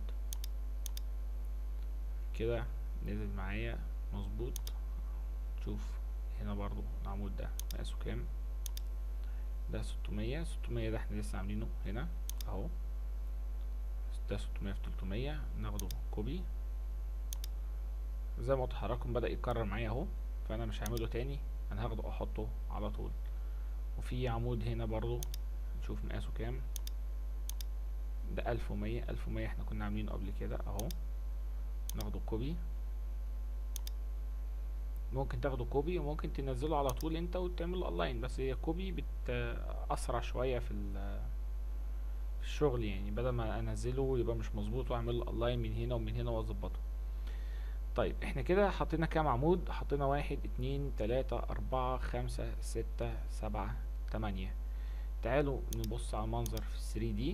كده نزل معايا مظبوط شوف هنا برضو العمود ده مقاسه كام ده ستمية ستمية ده احنا لسه عاملينه هنا اهو ده ستمية في تلتمية ناخده كوبي زي ما قلت لحضراتكم بدأ يتكرر معايا اهو فانا مش هعمله تاني انا هاخده احطه على طول وفي عمود هنا برضو نشوف مقاسه كام ده ألف ومية ألف ومية احنا كنا عاملينه قبل كده اهو ناخده كوبي ممكن تاخده كوبي وممكن تنزله على طول انت وتعمله اونلاين بس هي كوبي بت اسرع شويه في في الشغل يعني بدل ما انزله يبقى مش مظبوط واعمل له اونلاين من هنا ومن هنا واظبطه طيب احنا كده حطينا كام عمود حطينا واحد اتنين تلاتة اربعة خمسة ستة سبعة تمانية تعالوا نبص على المنظر في 3 دي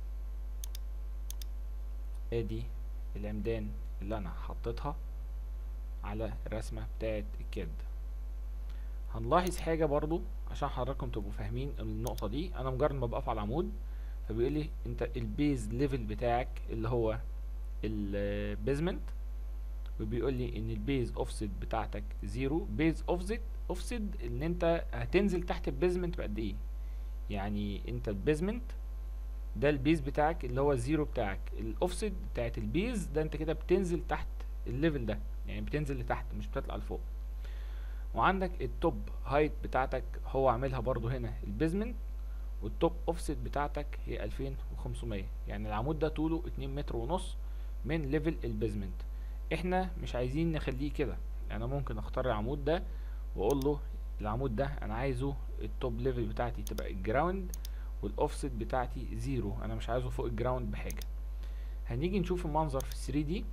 ادي العمدان اللي انا حطيتها على الرسمة بتاعت الكاد هنلاحظ حاجة برضو عشان حضراتكم تبقوا فاهمين النقطة دي انا مجرد ما بقف على العمود فبيقول لي انت البيز ليفل بتاعك اللي هو البيزمنت وبيقول لي ان البيز اوفست بتاعتك زيرو بيز اوفست اوفست ان انت هتنزل تحت البيزمنت بقد ايه يعني انت البيزمنت ده البيز بتاعك اللي هو الزيرو بتاعك الاوفست بتاعت البيز ده انت كده بتنزل تحت الليفل ده يعني بتنزل لتحت مش بتطلع لفوق وعندك التوب هايت بتاعتك هو عاملها برضو هنا البيزمنت والتوب اوفست بتاعتك هي 2500 يعني العمود ده طوله 2 متر ونص من ليفل البيزمنت احنا مش عايزين نخليه كده يعني ممكن اختار العمود ده واقول له العمود ده انا عايزه التوب ليفل بتاعتي تبقى الجراوند والاوفست بتاعتي زيرو انا مش عايزه فوق الجراوند بحاجه هنيجي نشوف المنظر في 3 دي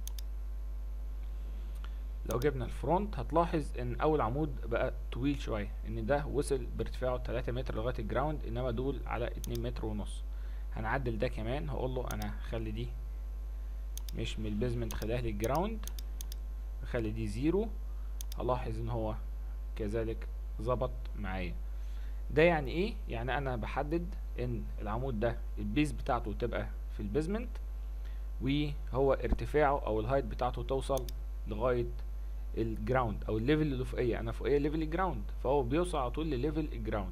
لو جبنا الفرونت هتلاحظ ان اول عمود بقى طويل شويه ان ده وصل بارتفاعه 3 متر لغايه الجراوند انما دول على 2 متر ونص هنعدل ده كمان هقول له انا خلي دي مش من البيزمنت خليها للجراوند خلي دي زيرو هلاحظ ان هو كذلك ظبط معايا ده يعني ايه يعني انا بحدد ان العمود ده البيز بتاعته تبقى في البيزمنت وهو ارتفاعه او الهايت بتاعته توصل لغايه الجراوند او الليفل اللي فوقيه انا فوقيه ليفل الجراوند فهو بيوصل على طول لليفل الجراوند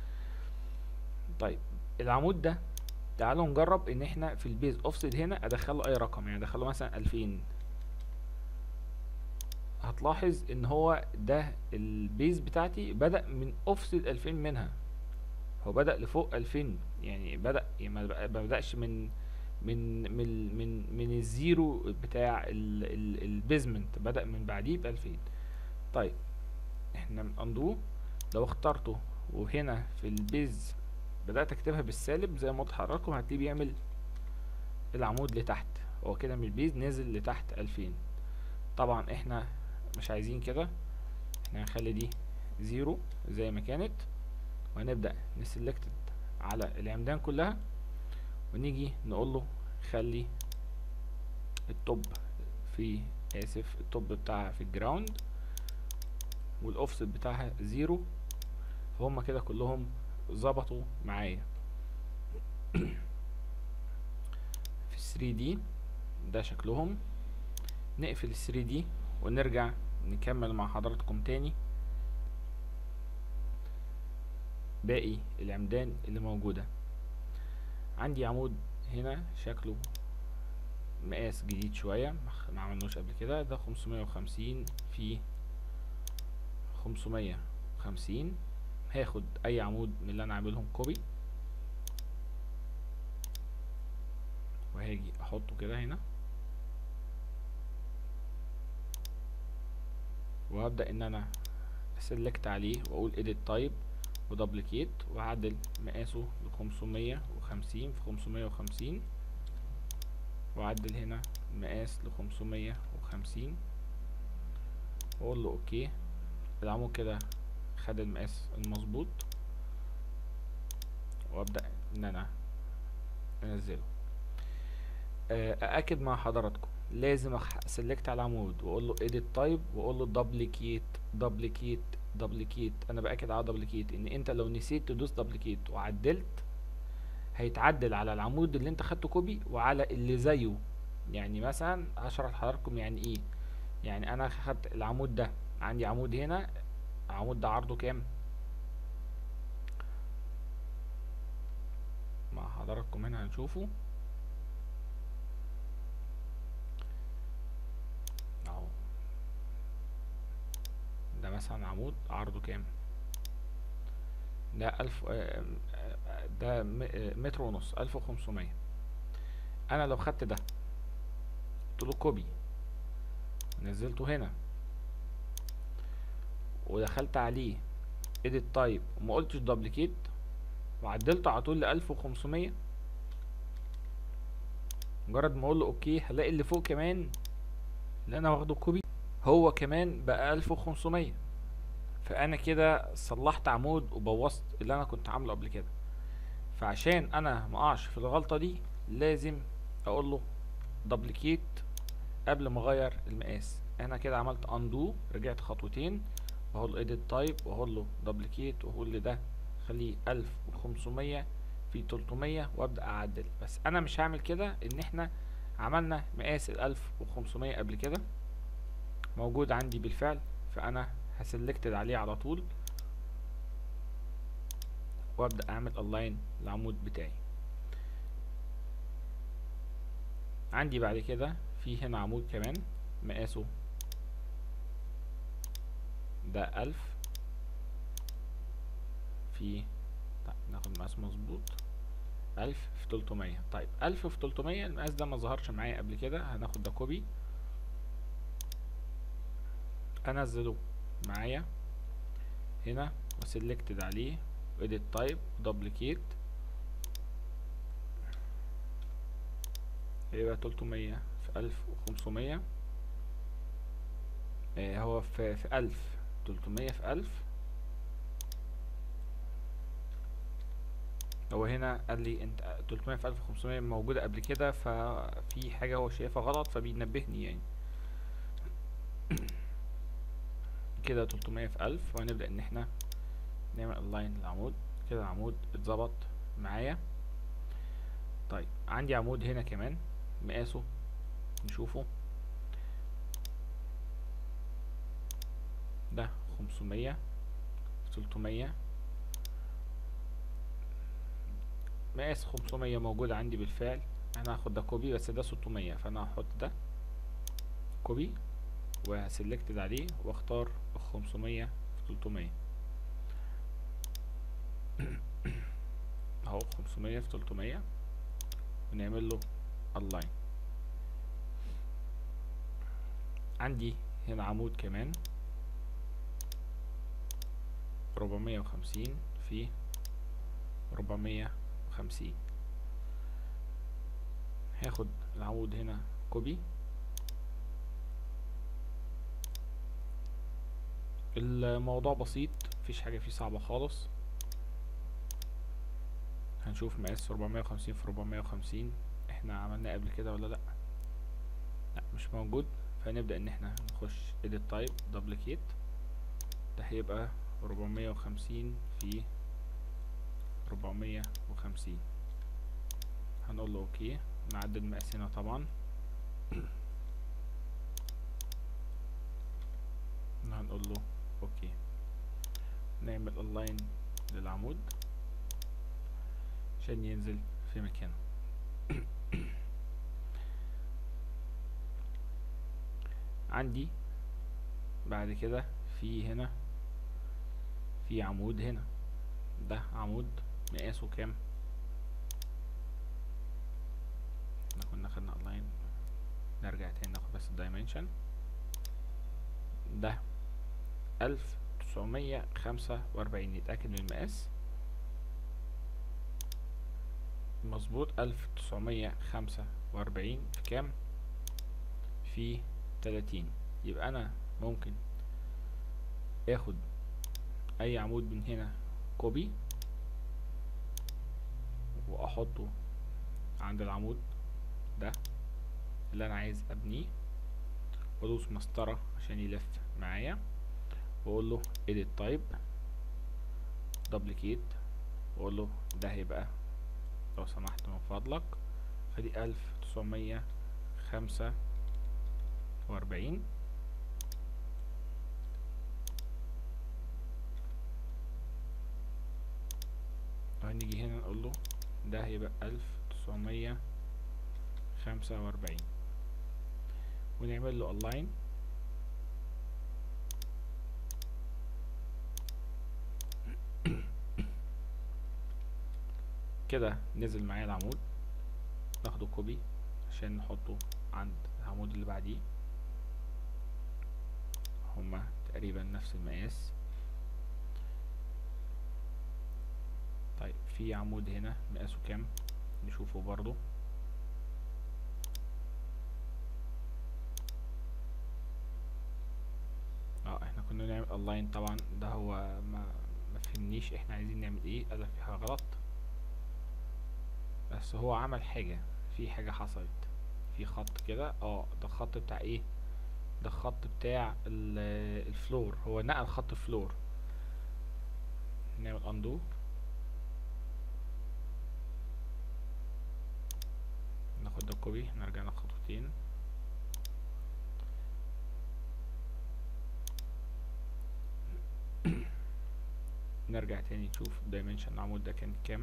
طيب العمود ده تعالوا نجرب ان احنا في البيز اوفست هنا ادخله اي رقم يعني ادخله مثلا 2000 هتلاحظ ان هو ده البيز بتاعتي بدأ من اوفست 2000 منها هو بدأ لفوق 2000 يعني بدأ يعني ما بدأش من من من من من الزيرو بتاع البيزمنت بدأ من بعديه ب 2000 طيب احنا اندو لو اخترته وهنا في البيز بدأت اكتبها بالسالب زي ما قلت لحضراتكم هتلاقيه بيعمل العمود لتحت هو كده من البيز نزل لتحت 2000 طبعا احنا مش عايزين كده احنا هنخلي دي زيرو زي ما كانت وهنبدأ نسلكت على العمدان كلها ونيجي نقول له خلي التوب في اسف التوب بتاعها في الجراوند والاوفست بتاعها زيرو فهم كده كلهم ظبطوا معايا في 3 دي ده شكلهم نقفل 3 دي ونرجع نكمل مع حضراتكم تاني باقي العمدان اللي موجوده عندي عمود هنا شكله مقاس جديد شوية ما عملناش قبل كده ده خمسمية وخمسين في خمسمية وخمسين هاخد اي عمود من اللي انا عاملهم كوبي وهاجي احطه كده هنا وهبدأ ان انا اسلكت عليه واقول edit type ودبليكيت وهعدل مقاسه لخمسمية وخمسين في خمسمية وخمسين وأعدل هنا مقاس لخمسمية وخمسين وأقول له أوكي العمود كده خد المقاس المظبوط وأبدأ إن أنا أنزله أأكد مع حضراتكم لازم اسلكت على العمود واقول له edit type واقول له duplicate duplicate دبليكيت انا باكد على دبليكيت ان انت لو نسيت تدوس دبليكيت وعدلت هيتعدل على العمود اللي انت خدته كوبي وعلى اللي زيه يعني مثلا هشرح لحضراتكم يعني ايه يعني انا خدت العمود ده عندي عمود هنا العمود ده عرضه كام مع حضراتكم هنا هنشوفه اهو ده مثلا عمود عرضه كام ده ألف آه، آه، ده م- آه، متر ونص ألف وخمسمية أنا لو خدت ده قلت له كوبي نزلته هنا ودخلت عليه edit type وما قلتش duplicate وعدلته على طول لألف وخمسمية مجرد ما اقول له اوكي هلاقي اللي فوق كمان اللي انا واخده كوبي هو كمان بقى ألف وخمسمية فانا كده صلحت عمود وبوظت اللي انا كنت عامله قبل كده فعشان انا ما اقعش في الغلطه دي لازم اقول له دبليكيت قبل ما اغير المقاس انا كده عملت اندو رجعت خطوتين واقول له edit type واقول له duplicate واقول لي ده خليه 1500 في 300 وابدا اعدل بس انا مش هعمل كده ان احنا عملنا مقاس ال 1500 قبل كده موجود عندي بالفعل فانا هسلكتد عليه على طول وابدا اعمل الاين العمود بتاعي عندي بعد كده في هنا عمود كمان مقاسه ده ألف في طيب ناخد مقاس مظبوط ألف في تلتمية طيب ألف في تلتمية المقاس ده ما ظهرش معايا قبل كده هناخد ده كوبي انزله معايا هنا وسلكتد عليه edit type duplicate يبقى 300 في 1500 آه هو في في 1000 300 في 1000 هو هنا قال لي انت 300 في 1500 موجودة قبل كده ففي حاجة هو شايفها غلط فبينبهني يعني كده 300 في 1000 وهنبدأ ان احنا نعمل الاين للعمود كده العمود اتظبط معايا طيب عندي عمود هنا كمان مقاسه نشوفه ده 500 300 مقاس 500 موجود عندي بالفعل انا هاخد ده كوبي بس ده 600 فانا هحط ده كوبي وهسلكتد عليه واختار 500 في 300 اهو 500 في 300 ونعمل له align عندي هنا عمود كمان 450 في 450 هاخد العمود هنا كوبي الموضوع بسيط مفيش حاجة فيه صعبة خالص هنشوف مقاس 450 في 450 احنا عملناه قبل كده ولا لا لا مش موجود فنبدأ ان احنا نخش edit type duplicate ده هيبقى 450 في 450 هنقول له اوكي نعدل مقاس هنا طبعا هنقول له اوكي نعمل الاين للعمود عشان ينزل في مكانه عندي بعد كده في هنا في عمود هنا ده عمود مقاسه كام احنا كنا خدنا الاين نرجع تاني ناخد بس الدايمنشن ده ألف تسعمية خمسة وأربعين نتأكد من المقاس مظبوط ألف تسعمية خمسة وأربعين في كام في تلاتين يبقى أنا ممكن اخد أي عمود من هنا كوبي وأحطه عند العمود ده اللي أنا عايز أبنيه وأدوس مسطرة عشان يلف معايا واقول له edit type duplicate واقول له ده هيبقى لو سمحت من فضلك خلي الف تسعمية خمسة واربعين وهنيجي هنا نقول له ده هيبقى الف تسعمية خمسة واربعين ونعمل له align كده نزل معايا العمود ناخده كوبي عشان نحطه عند العمود اللي بعديه هما تقريبا نفس المقاس طيب في عمود هنا مقاسه كام نشوفه برضو اه احنا كنا نعمل اونلاين طبعا ده هو ما ما فهمنيش احنا عايزين نعمل ايه قال في حاجه غلط بس هو عمل حاجه في حاجه حصلت في خط كده اه ده الخط بتاع ايه ده الخط بتاع ال- الفلور هو نقل خط فلور نعمل اندو ناخد ده كوبي نرجع ناخد خطوتين نرجع تاني نشوف دايمنشن العمود ده كان كام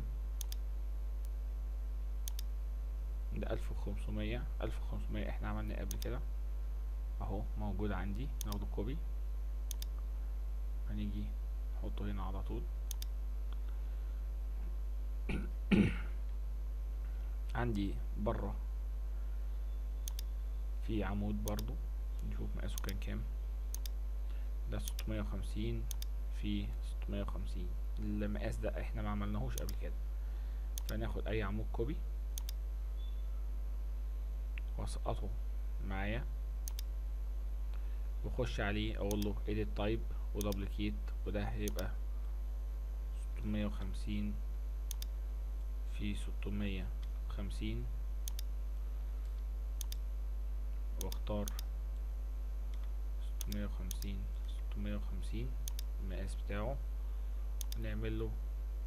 ده ألف وخمسمية ألف وخمسمية احنا عملنا قبل كده اهو موجود عندي ناخده كوبي هنيجي نحطه هنا على طول عندي بره في عمود برضو نشوف مقاسه كان كام ده ستمية وخمسين في ستمية وخمسين المقاس ده احنا ما عملناهوش قبل كده فناخد اي عمود كوبي واسقطه معايا واخش عليه اقول له edit type ودبليكيت وده هيبقى ستمية وخمسين في ستمية وخمسين واختار ستمية وخمسين ستمية وخمسين المقاس بتاعه نعمل له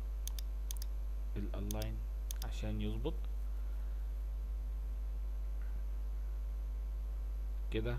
الالاين عشان يظبط كده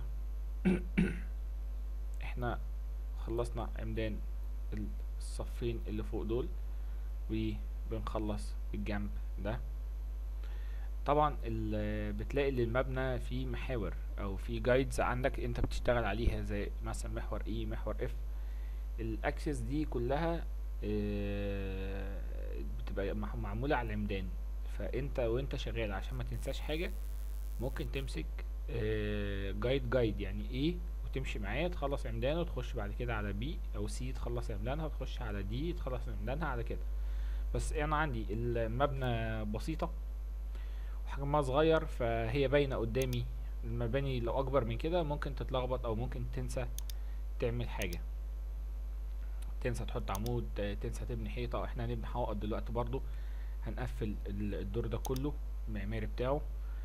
احنا خلصنا عمدان الصفين اللي فوق دول وبنخلص الجنب ده طبعا ال- بتلاقي للمبنى في محاور او في جايدز عندك انت بتشتغل عليها زي مثلا محور اي محور اف الاكسس دي كلها آه، بتبقى مع- معمولة على العمدان فانت وانت شغال عشان ما تنساش حاجة ممكن تمسك جايد جايد يعني ايه وتمشي معاه تخلص عمدانه وتخش بعد كده على بي او سي تخلص عمدانها وتخش على دي تخلص عمدانها على كده بس انا عندي المبنى بسيطة وحجمها صغير فهي باينة قدامي المباني لو اكبر من كده ممكن تتلخبط او ممكن تنسى تعمل حاجة تنسى تحط عمود آه، تنسى تبني حيطة احنا هنبني حوائط دلوقتي برضو هنقفل ال- الدور ده كله المعماري بتاعه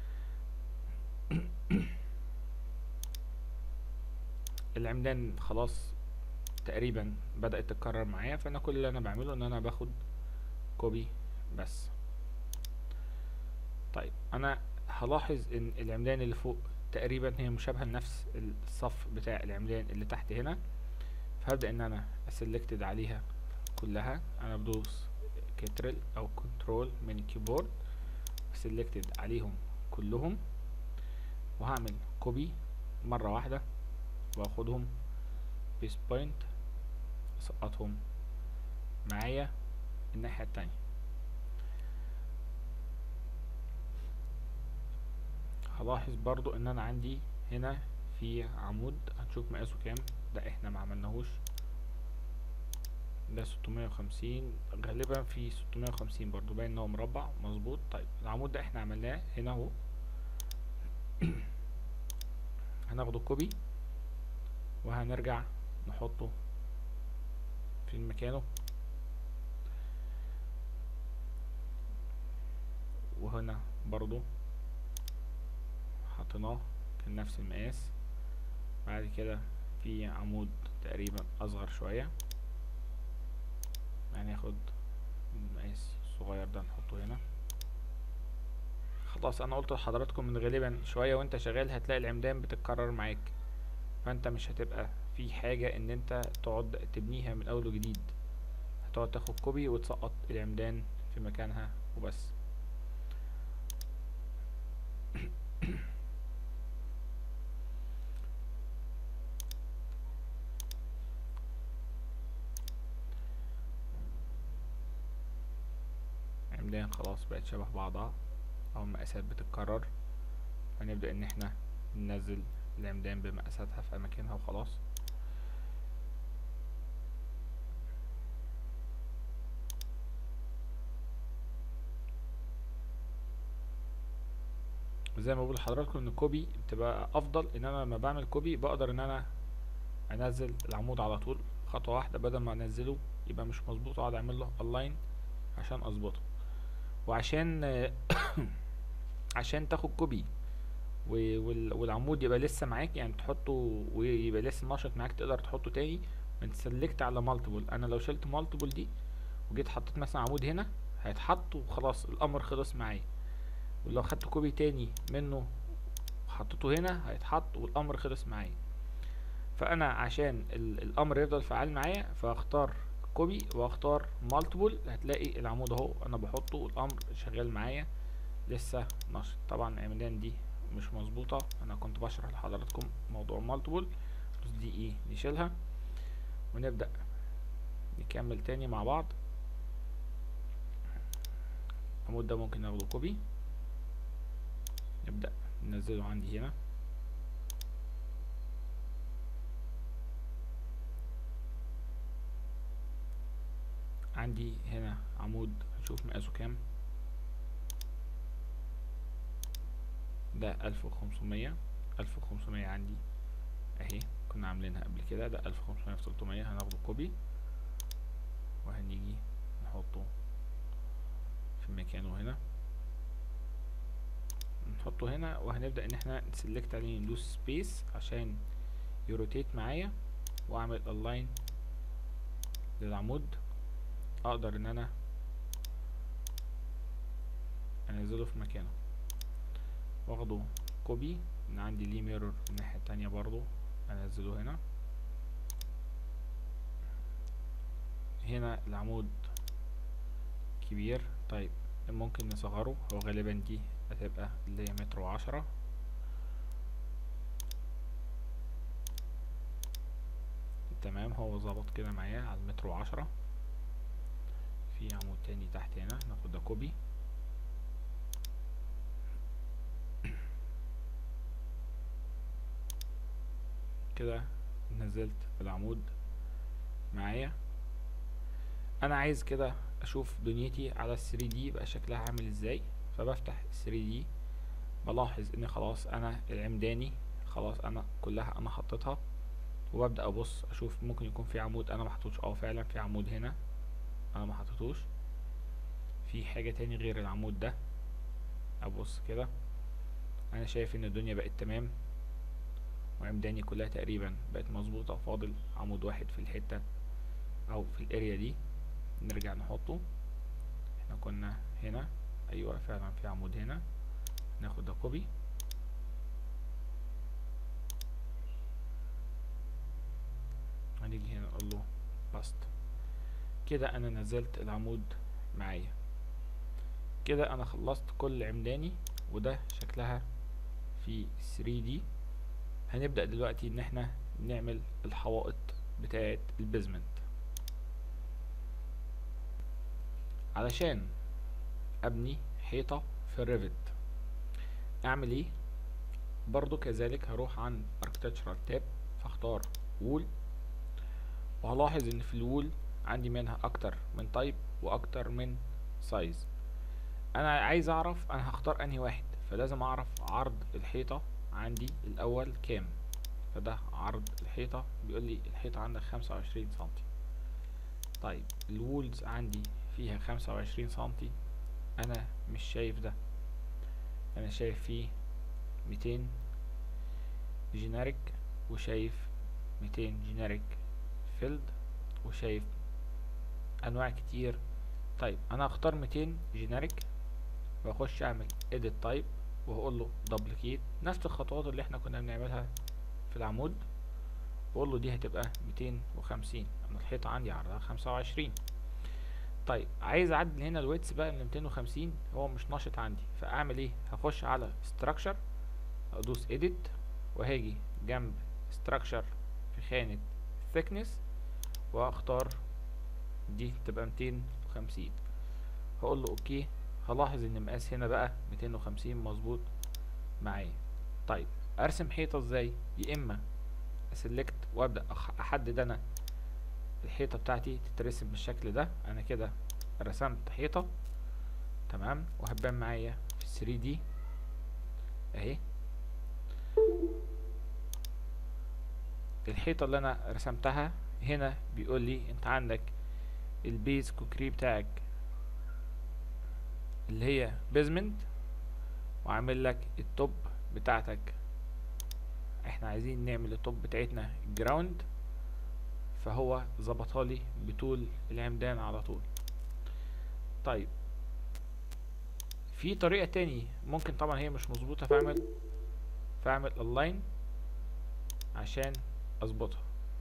العمدان خلاص تقريبا بدأت تتكرر معايا فانا كل اللي انا بعمله ان انا باخد كوبي بس طيب انا هلاحظ ان العمدان اللي فوق تقريبا هي مشابهة لنفس الصف بتاع العمدان اللي تحت هنا فهبدأ ان انا اسلكتد عليها كلها انا بدوس كترل او كنترول من الكيبورد سلكتد عليهم كلهم وهعمل كوبي مرة واحدة واخدهم بيس بوينت اسقطهم معايا الناحية التانية هلاحظ برضو ان انا عندي هنا في عمود هنشوف مقاسه كام ده احنا ما عملناهوش ده ستمية وخمسين غالبا في ستمية وخمسين برضو باين ان هو مربع مظبوط طيب العمود ده احنا عملناه هنا اهو هناخده كوبي وهنرجع نحطه في مكانه وهنا برضو حطيناه كان نفس المقاس بعد كده في عمود تقريبا اصغر شوية يعني ناخد المقاس الصغير ده نحطه هنا خلاص انا قلت لحضراتكم ان غالبا شوية وانت شغال هتلاقي العمدان بتتكرر معاك فانت مش هتبقى في حاجة ان انت تقعد تبنيها من اول وجديد هتقعد تاخد كوبي وتسقط العمدان في مكانها وبس عمدان خلاص بقت شبه بعضها او المقاسات بتتكرر هنبدأ ان احنا ننزل العمدان بمقاساتها في اماكنها وخلاص زي ما بقول لحضراتكم ان الكوبي بتبقى افضل ان انا لما بعمل كوبي بقدر ان انا انزل العمود على طول خطوة واحدة بدل ما انزله يبقى مش مظبوط اقعد اعمل له الاين عشان اظبطه وعشان عشان تاخد كوبي والعمود يبقى لسه معاك يعني تحطه ويبقى لسه ناشط معاك تقدر تحطه تاني انت سلكت على مالتيبل انا لو شلت مالتيبل دي وجيت حطيت مثلا عمود هنا هيتحط وخلاص الامر خلص معايا ولو خدت كوبي تاني منه وحطيته هنا هيتحط والامر خلص معايا فانا عشان الامر يفضل فعال معايا فاختار كوبي واختار مالتيبل هتلاقي العمود اهو انا بحطه والامر شغال معايا لسه نشط طبعا العمدان دي مش مظبوطة انا كنت بشرح لحضراتكم موضوع مالتيبل دي ايه نشيلها ونبدأ نكمل تاني مع بعض العمود ده ممكن ناخده كوبي نبدأ ننزله عندي هنا عندي هنا عمود نشوف مقاسه كام ده ألف وخمسمية ألف وخمسمية عندي اهي كنا عاملينها قبل كده ده ألف وخمسمية في تلتمية هناخده كوبي وهنيجي نحطه في مكانه هنا نحطه هنا وهنبدأ ان احنا نسلكت عليه ندوس سبيس عشان يروتيت معايا واعمل الاين للعمود اقدر ان انا انزله في مكانه واخده كوبي ان عندي ليه ميرور الناحية التانية برضو انزله هنا هنا العمود كبير طيب ممكن نصغره هو غالبا دي هتبقى اللي هي متر وعشرة تمام هو ظبط كده معايا على المتر وعشرة في عمود تاني تحت هنا ناخد ده كوبي كده نزلت العمود معايا انا عايز كده اشوف دنيتي على ال 3 دي بقى شكلها عامل ازاي فبفتح ال 3 دي بلاحظ ان خلاص انا العمداني خلاص انا كلها انا حطيتها وببدا ابص اشوف ممكن يكون في عمود انا محطوطش اه فعلا في عمود هنا انا ما حطيتوش في حاجه تاني غير العمود ده ابص كده انا شايف ان الدنيا بقت تمام وعمداني كلها تقريبا بقت مظبوطه فاضل عمود واحد في الحته او في الاريا دي نرجع نحطه احنا كنا هنا ايوه فعلا في عمود هنا ناخد ده كوبي هنيجي هنا نقول له باست كده انا نزلت العمود معايا كده انا خلصت كل عمداني وده شكلها في 3D هنبدأ دلوقتي ان احنا نعمل الحوائط بتاعة البيزمنت علشان ابني حيطة في الريفت اعمل ايه برضو كذلك هروح عن architectural tab هختار وول وهلاحظ ان في الوول عندي منها اكتر من تايب واكتر من سايز انا عايز اعرف انا هختار انهي واحد فلازم اعرف عرض الحيطة عندي الاول كام فده عرض الحيطة بيقول لي الحيطة عندك خمسة وعشرين سنتي طيب الوولز عندي فيها خمسة وعشرين سنتي انا مش شايف ده انا شايف فيه ميتين جينيريك وشايف ميتين جينيريك فيلد وشايف انواع كتير طيب انا هختار 200 جينيريك واخش اعمل edit type وهقول له duplicate نفس الخطوات اللي احنا كنا بنعملها في العمود واقول له دي هتبقى 250 انا الحيطه عندي عرضها 25 طيب عايز اعدل هنا الويتس بقى ل 250 هو مش ناشط عندي فاعمل ايه هخش على structure ادوس edit وهاجي جنب structure في خانة thickness واختار دي تبقى 250 هقول له اوكي هلاحظ ان المقاس هنا بقى 250 مظبوط معايا طيب ارسم حيطة ازاي يا اما اسلكت وابدا احدد انا الحيطة بتاعتي تترسم بالشكل ده انا كده رسمت حيطة تمام وهتبان معايا في 3 دي اهي الحيطة اللي انا رسمتها هنا بيقول لي انت عندك البيز كوكري بتاعك اللي هي بيزمنت وعامل لك التوب بتاعتك احنا عايزين نعمل التوب بتاعتنا جراوند فهو ظبطها لي بطول العمدان على طول طيب في طريقة تاني ممكن طبعا هي مش مظبوطة فاعمل فاعمل الاين عشان اظبطها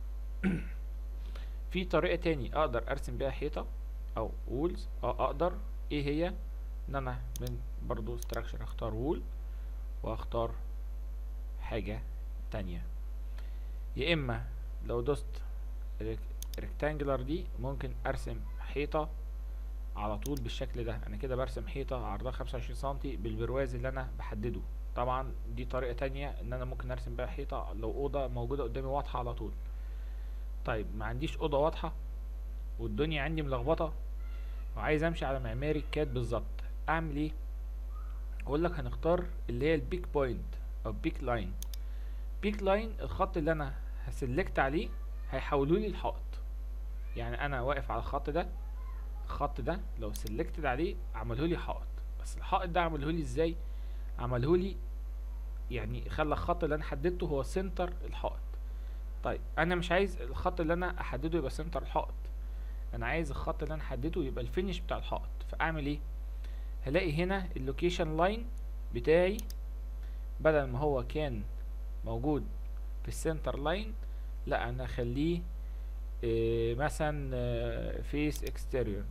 في طريقة تاني اقدر ارسم بيها حيطة او وولز اه اقدر ايه هي ان انا من برضو structure اختار وول واختار حاجة تانية يا اما لو دوست ريكتانجلر دي ممكن ارسم حيطة على طول بالشكل ده انا كده برسم حيطة عرضها خمسة وعشرين سنتي بالبرواز اللي انا بحدده طبعا دي طريقة تانية ان انا ممكن ارسم بيها حيطة لو اوضة موجودة قدامي واضحة على طول طيب ما عنديش اوضة واضحة والدنيا عندي ملخبطة وعايز امشي على معماري كاد بالظبط اعمل ايه اقول لك هنختار اللي هي البيك بوينت او بيك لاين بيك لاين الخط اللي انا هسلكت عليه هيحولوا لي الحائط يعني انا واقف على الخط ده الخط ده لو سلكتد عليه عمله لي حائط بس الحائط ده عمله لي ازاي عمله لي يعني خلى الخط اللي انا حددته هو سنتر الحائط طيب انا مش عايز الخط اللي انا احدده يبقى سنتر الحائط انا عايز الخط اللي انا احدده يبقى الفينش بتاع الحائط فاعمل ايه هلاقي هنا اللوكيشن لاين بتاعي بدل ما هو كان موجود في السنتر لاين لا انا اخليه إيه مثلا فيس اكستيريور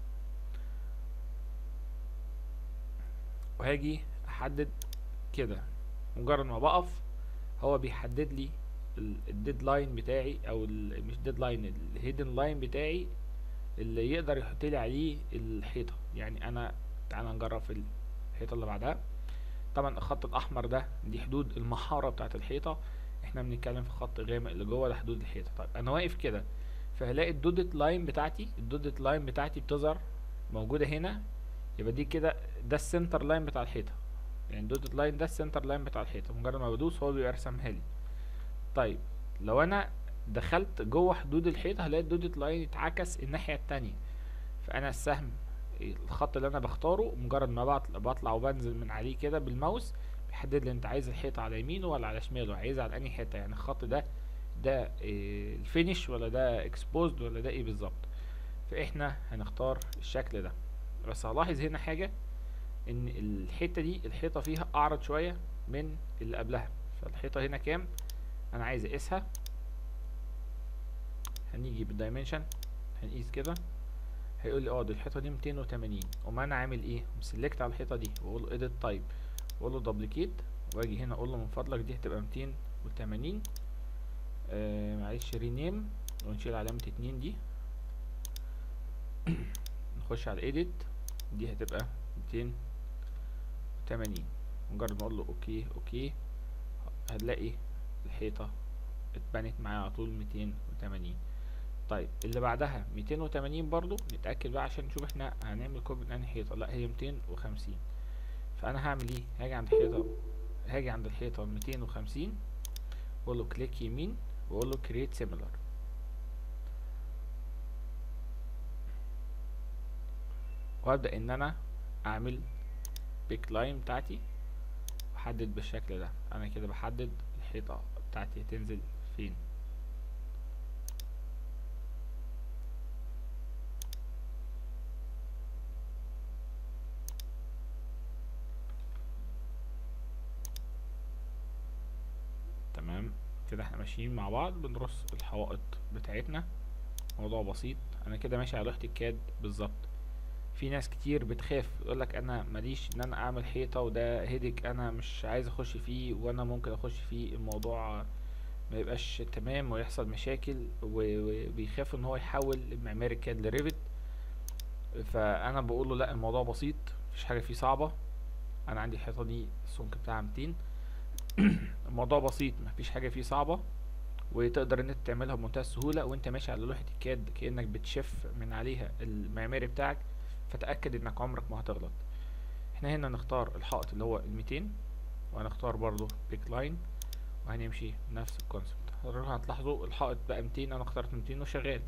وهاجي احدد كده مجرد ما بقف هو بيحدد لي الديد لاين بتاعي او مش ديد لاين الهيدن لاين بتاعي اللي يقدر يحط لي عليه الحيطه يعني انا تعال نجرب في الحيطه اللي بعدها طبعا الخط الاحمر ده دي حدود المحاره بتاعه الحيطه احنا بنتكلم في خط غامق اللي جوه ده حدود الحيطه طيب انا واقف كده فهلاقي الدودت لاين بتاعتي الدودت لاين بتاعتي بتظهر موجوده هنا يبقى دي كده ده السنتر لاين بتاع الحيطه يعني الدودت لاين ده السنتر لاين بتاع الحيطه مجرد ما بدوس هو بيرسمها لي طيب لو انا دخلت جوه حدود الحيطه هلاقي الدودت لاين اتعكس الناحيه التانية فانا السهم الخط اللي انا بختاره مجرد ما بطلع, بطلع وبنزل من عليه كده بالماوس بيحدد لي انت عايز الحيطه على يمينه ولا على شماله عايزها على انهي حته يعني الخط ده ده إيه الفينش ولا ده اكسبوزد ولا ده ايه بالظبط فاحنا هنختار الشكل ده بس هلاحظ هنا حاجه ان الحته دي الحيطه فيها اعرض شويه من اللي قبلها فالحيطه هنا كام انا عايز اقيسها هنيجي بالدايمنشن هنقيس كده هيقول لي اه دي الحيطه دي 280 وما انا عامل ايه مسلكت على الحيطه دي واقول له edit type واقول له دبليكيت واجي هنا اقول له من فضلك دي هتبقى 280 آه معلش رينيم ونشيل علامه اتنين دي نخش على edit دي هتبقى 280 مجرد ما اقول له اوكي اوكي هتلاقي الحيطه اتبنت معايا على طول 280 طيب اللي بعدها 280 برضو نتأكد بقى عشان نشوف احنا هنعمل كوبي من انهي حيطة لا هي 250 فانا هعمل ايه هاجي عند الحيطة هاجي عند الحيطة 250 واقول له كليك يمين واقول له create similar وابدأ ان انا اعمل بيك لاين بتاعتي واحدد بالشكل ده انا كده بحدد الحيطة بتاعتي هتنزل فين كده احنا ماشيين مع بعض بنرص الحوائط بتاعتنا موضوع بسيط انا كده ماشي على لوحة الكاد بالظبط في ناس كتير بتخاف يقولك انا ماليش ان انا اعمل حيطة وده هيدك انا مش عايز اخش فيه وانا ممكن اخش فيه الموضوع ما يبقاش تمام ويحصل مشاكل و- وبيخاف ان هو يحول المعماري كاد لريفت فانا بقول له لا الموضوع بسيط مفيش حاجه فيه صعبه انا عندي الحيطه دي السمك بتاعها 200 الموضوع بسيط مفيش حاجه فيه صعبه وتقدر ان انت تعملها بمنتهى السهوله وانت ماشي على لوحه الكاد كانك بتشف من عليها المعماري بتاعك فتاكد انك عمرك ما هتغلط احنا هنا نختار الحائط اللي هو ال 200 وهنختار برضو بيك لاين وهنمشي نفس الكونسبت هتلاحظوا الحائط بقى 200 انا اخترت 200 وشغال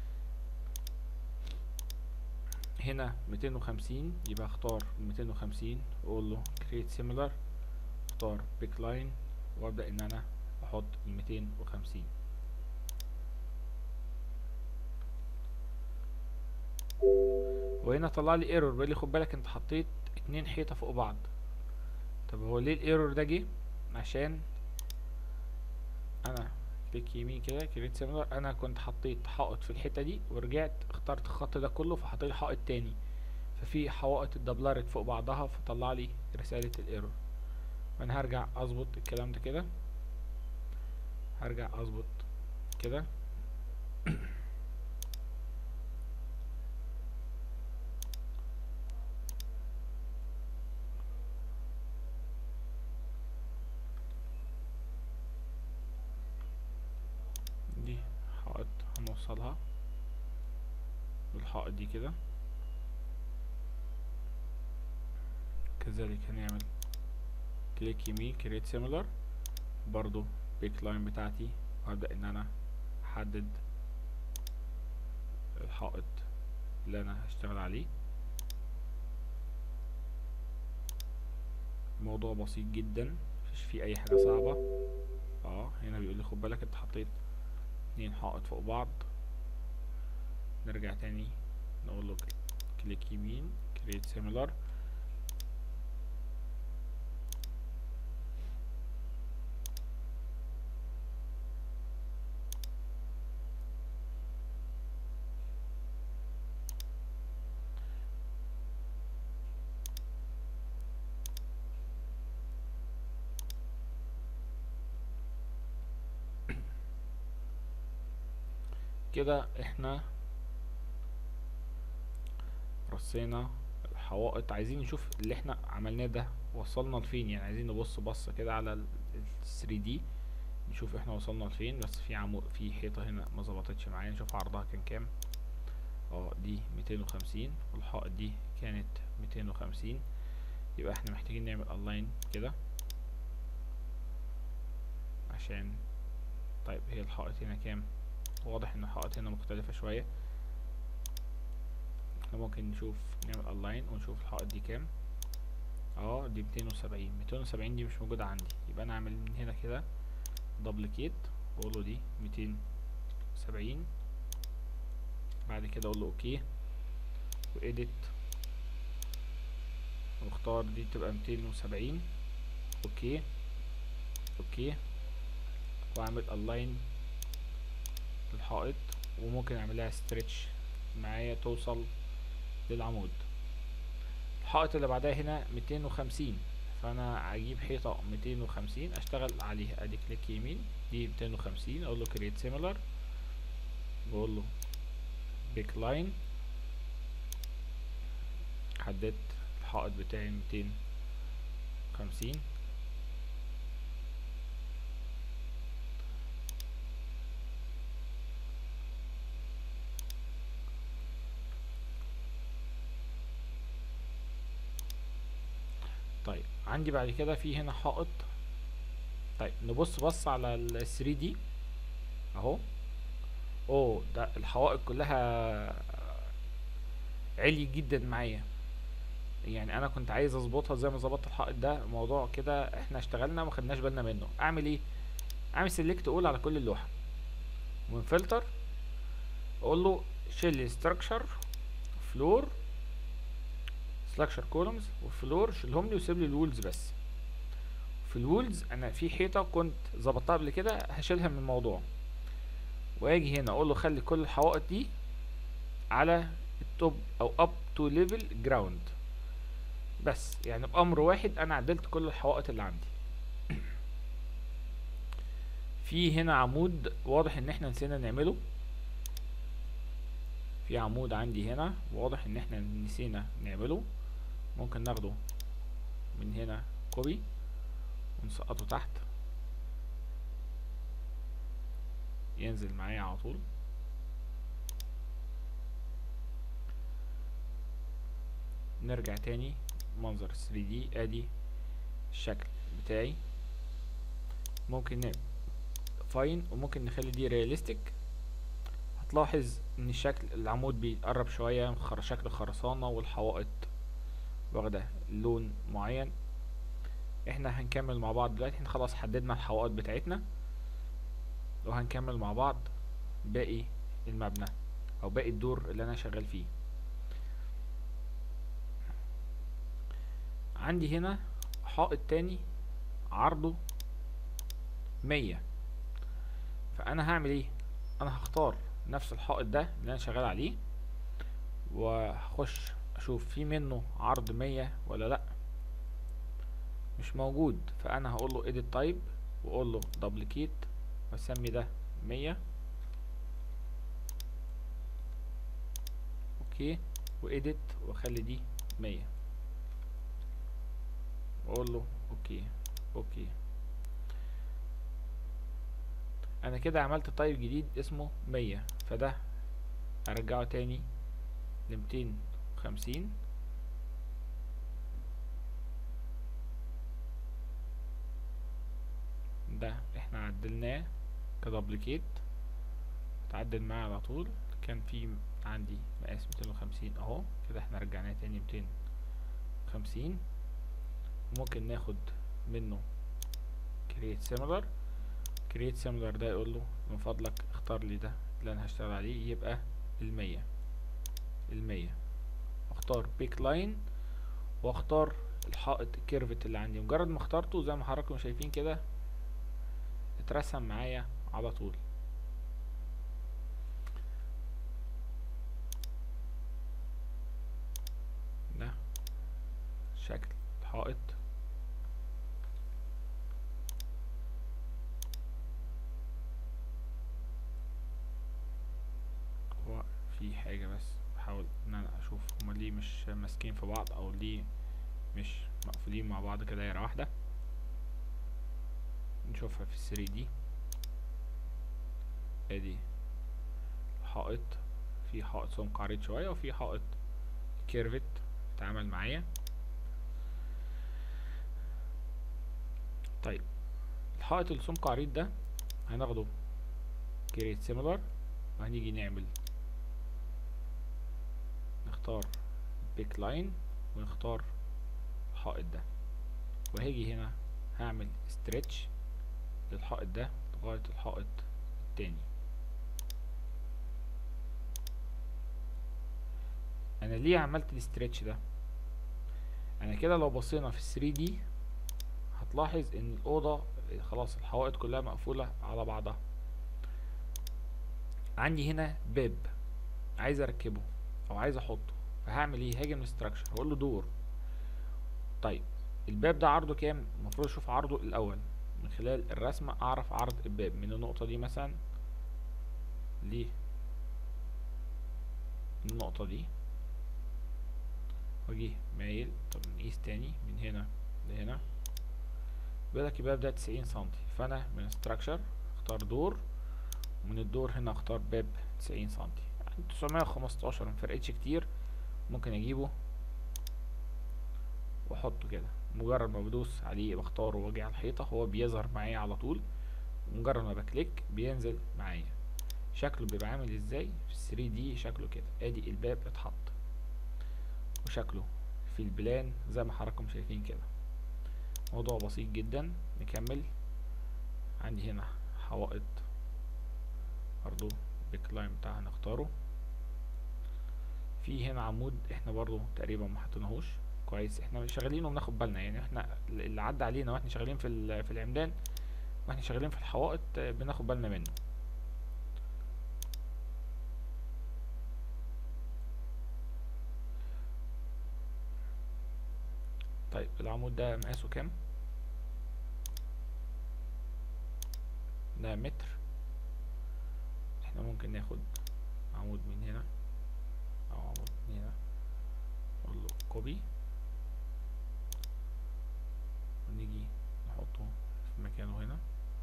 هنا 250 يبقى اختار 250 واقول له create similar اختار pick line وابدا ان انا احط ال 250 وهنا طلع لي ايرور بيقول لي خد بالك انت حطيت اتنين حيطه فوق بعض طب هو ليه الايرور ده جه عشان انا كليك يمين كده كريت سيميلر انا كنت حطيت حائط في الحته دي ورجعت اخترت الخط ده كله فحطيت حائط تاني ففي حوائط اتدبلرت فوق بعضها فطلع لي رساله الايرور فانا هرجع اظبط الكلام ده كده هرجع اظبط كده دي حائط هنوصلها بالحائط دي كده كذلك هنعمل كليك يمين create similar برضو بيك لاين بتاعتي وهبدأ ان انا احدد الحائط اللي انا هشتغل عليه الموضوع بسيط جدا مفيش فيه اي حاجة صعبة اه هنا بيقول لي خد بالك انت حطيت اتنين حائط فوق بعض نرجع تاني نقول له كليك يمين create similar كده احنا رصينا الحوائط عايزين نشوف اللي احنا عملناه ده وصلنا لفين يعني عايزين نبص بصة كده على ال 3 دي نشوف احنا وصلنا لفين بس في عمو في حيطة هنا ما ظبطتش معايا نشوف عرضها كان كام اه دي 250 والحائط دي كانت 250 يبقى احنا محتاجين نعمل الاين كده عشان طيب هي الحائط هنا كام واضح ان الحائط هنا مختلفة شوية احنا ممكن نشوف نعمل الاين ونشوف الحائط دي كام اه دي 270 270 دي مش موجودة عندي يبقى انا اعمل من هنا كده دبليكيت واقول له دي 270 بعد كده اقول له اوكي واديت واختار دي تبقى 270 اوكي اوكي واعمل الاين للحائط وممكن اعملها ستريتش معايا توصل للعمود الحائط اللي بعدها هنا 250 فانا اجيب حيطه 250 اشتغل عليها ادي كليك يمين دي 250 اقول له كريت سيميلر بقول له بيك لاين حددت الحائط بتاعي 250 طيب عندي بعد كده في هنا حائط طيب نبص بص على ال 3 دي اهو اوه ده الحوائط كلها عالي جدا معايا يعني انا كنت عايز اظبطها زي ما ظبطت الحائط ده موضوع كده احنا اشتغلنا ما خدناش بالنا منه اعمل ايه اعمل سيلكت اول على كل اللوحه ومن فلتر اقول له شيل ستراكشر فلور ستراكشر كولومز وفلور شيلهم لي وسيب لي الوولز بس في الوولز انا في حيطه كنت ظبطتها قبل كده هشيلها من الموضوع واجي هنا اقول له خلي كل الحوائط دي على التوب او اب تو ليفل جراوند بس يعني بامر واحد انا عدلت كل الحوائط اللي عندي في هنا عمود واضح ان احنا نسينا نعمله في عمود عندي هنا واضح ان احنا نسينا نعمله ممكن ناخده من هنا كوبي ونسقطه تحت ينزل معايا على طول نرجع تاني منظر 3D ادي الشكل بتاعي ممكن نعمل فاين وممكن نخلي دي رياليستيك هتلاحظ ان الشكل العمود بيقرب شوية خر شكل خرسانة والحوائط واخدة لون معين احنا هنكمل مع بعض دلوقتي احنا خلاص حددنا الحوائط بتاعتنا وهنكمل مع بعض باقي المبنى او باقي الدور اللي انا شغال فيه عندي هنا حائط تاني عرضه مية فانا هعمل ايه انا هختار نفس الحائط ده اللي انا شغال عليه وهخش اشوف في منه عرض مية ولا لا مش موجود فانا هقول له edit type واقول له duplicate واسمي ده مية اوكي وإيديت واخلي دي مية واقول له اوكي اوكي انا كده عملت تايب جديد اسمه مية فده ارجعه تاني لمتين وخمسين ده احنا عدلناه كدبليكيت اتعدل معاه على طول كان في عندي مقاس ميتين وخمسين اهو كده احنا رجعناه تاني ميتين وخمسين ممكن ناخد منه create similar create similar ده يقول له من فضلك اختار لي ده اللي انا هشتغل عليه يبقى المية المية اختار بيك لاين واختار الحائط الكيرفت اللي عندي مجرد ما اخترته زي ما حضراتكم شايفين كده اترسم معايا على طول ده شكل الحائط هو في حاجة بس بحاول ان انا اشوف هما ليه مش ماسكين في بعض او ليه مش مقفولين مع بعض كدايرة واحدة نشوفها في الثري دي ادي حائط في حائط سمك عريض شوية وفي حائط كيرفت اتعامل معايا طيب الحائط السمك عريض ده هناخده كريت سيميلر وهنيجي نعمل نختار بيك لاين ونختار الحائط ده وهاجي هنا هعمل ستريتش للحائط ده لغاية الحائط التاني انا ليه عملت الاسترتش ده انا كده لو بصينا في 3 دي هتلاحظ ان الاوضه خلاص الحوائط كلها مقفوله على بعضها عندي هنا باب عايز اركبه او عايز احطه فهعمل ايه هاجي من الستراكشر هقول له دور طيب الباب ده عرضه كام المفروض اشوف عرضه الاول من خلال الرسمه اعرف عرض الباب من النقطه دي مثلا ليه النقطه دي واجي مايل طب نقيس تاني من هنا لهنا بيقولك الباب ده تسعين سنتي فانا من structure اختار دور ومن الدور هنا اختار باب تسعين سنتي تسعمية وخمستاشر مفرقتش كتير ممكن اجيبه واحطه كده مجرد ما بدوس عليه بختاره واجي على الحيطة هو بيظهر معايا على طول مجرد ما بكليك بينزل معايا شكله بيبقى عامل ازاي في 3 دي شكله كده ادي الباب اتحط وشكله في البلان زي ما حضراتكم شايفين كده موضوع بسيط جدا نكمل عندي هنا حوائط برضو الكلاين بتاعها هنختاره في هنا عمود احنا برضو تقريبا ما حطيناهوش كويس احنا شغالين وبناخد بالنا يعني احنا اللي عدى علينا واحنا شغالين في ال- في العمدان واحنا شغالين في الحوائط آه، بناخد بالنا منه طيب العمود ده مقاسه كام ده متر احنا ممكن ناخد عمود من هنا او عمود من هنا نقول له كوبي ونيجي نحطه في مكانه هنا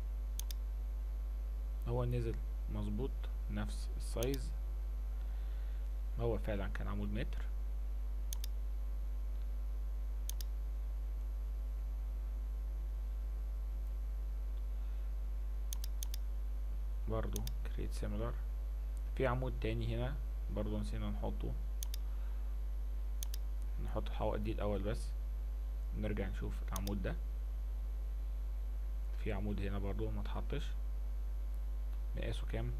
هو نزل مظبوط نفس السايز هو فعلا كان عمود متر برضو create similar في عمود تاني هنا برضو نسينا نحطه نحط الحوائط دي الاول بس نرجع نشوف العمود ده في عمود هنا برضو ما اتحطش مقاسه كام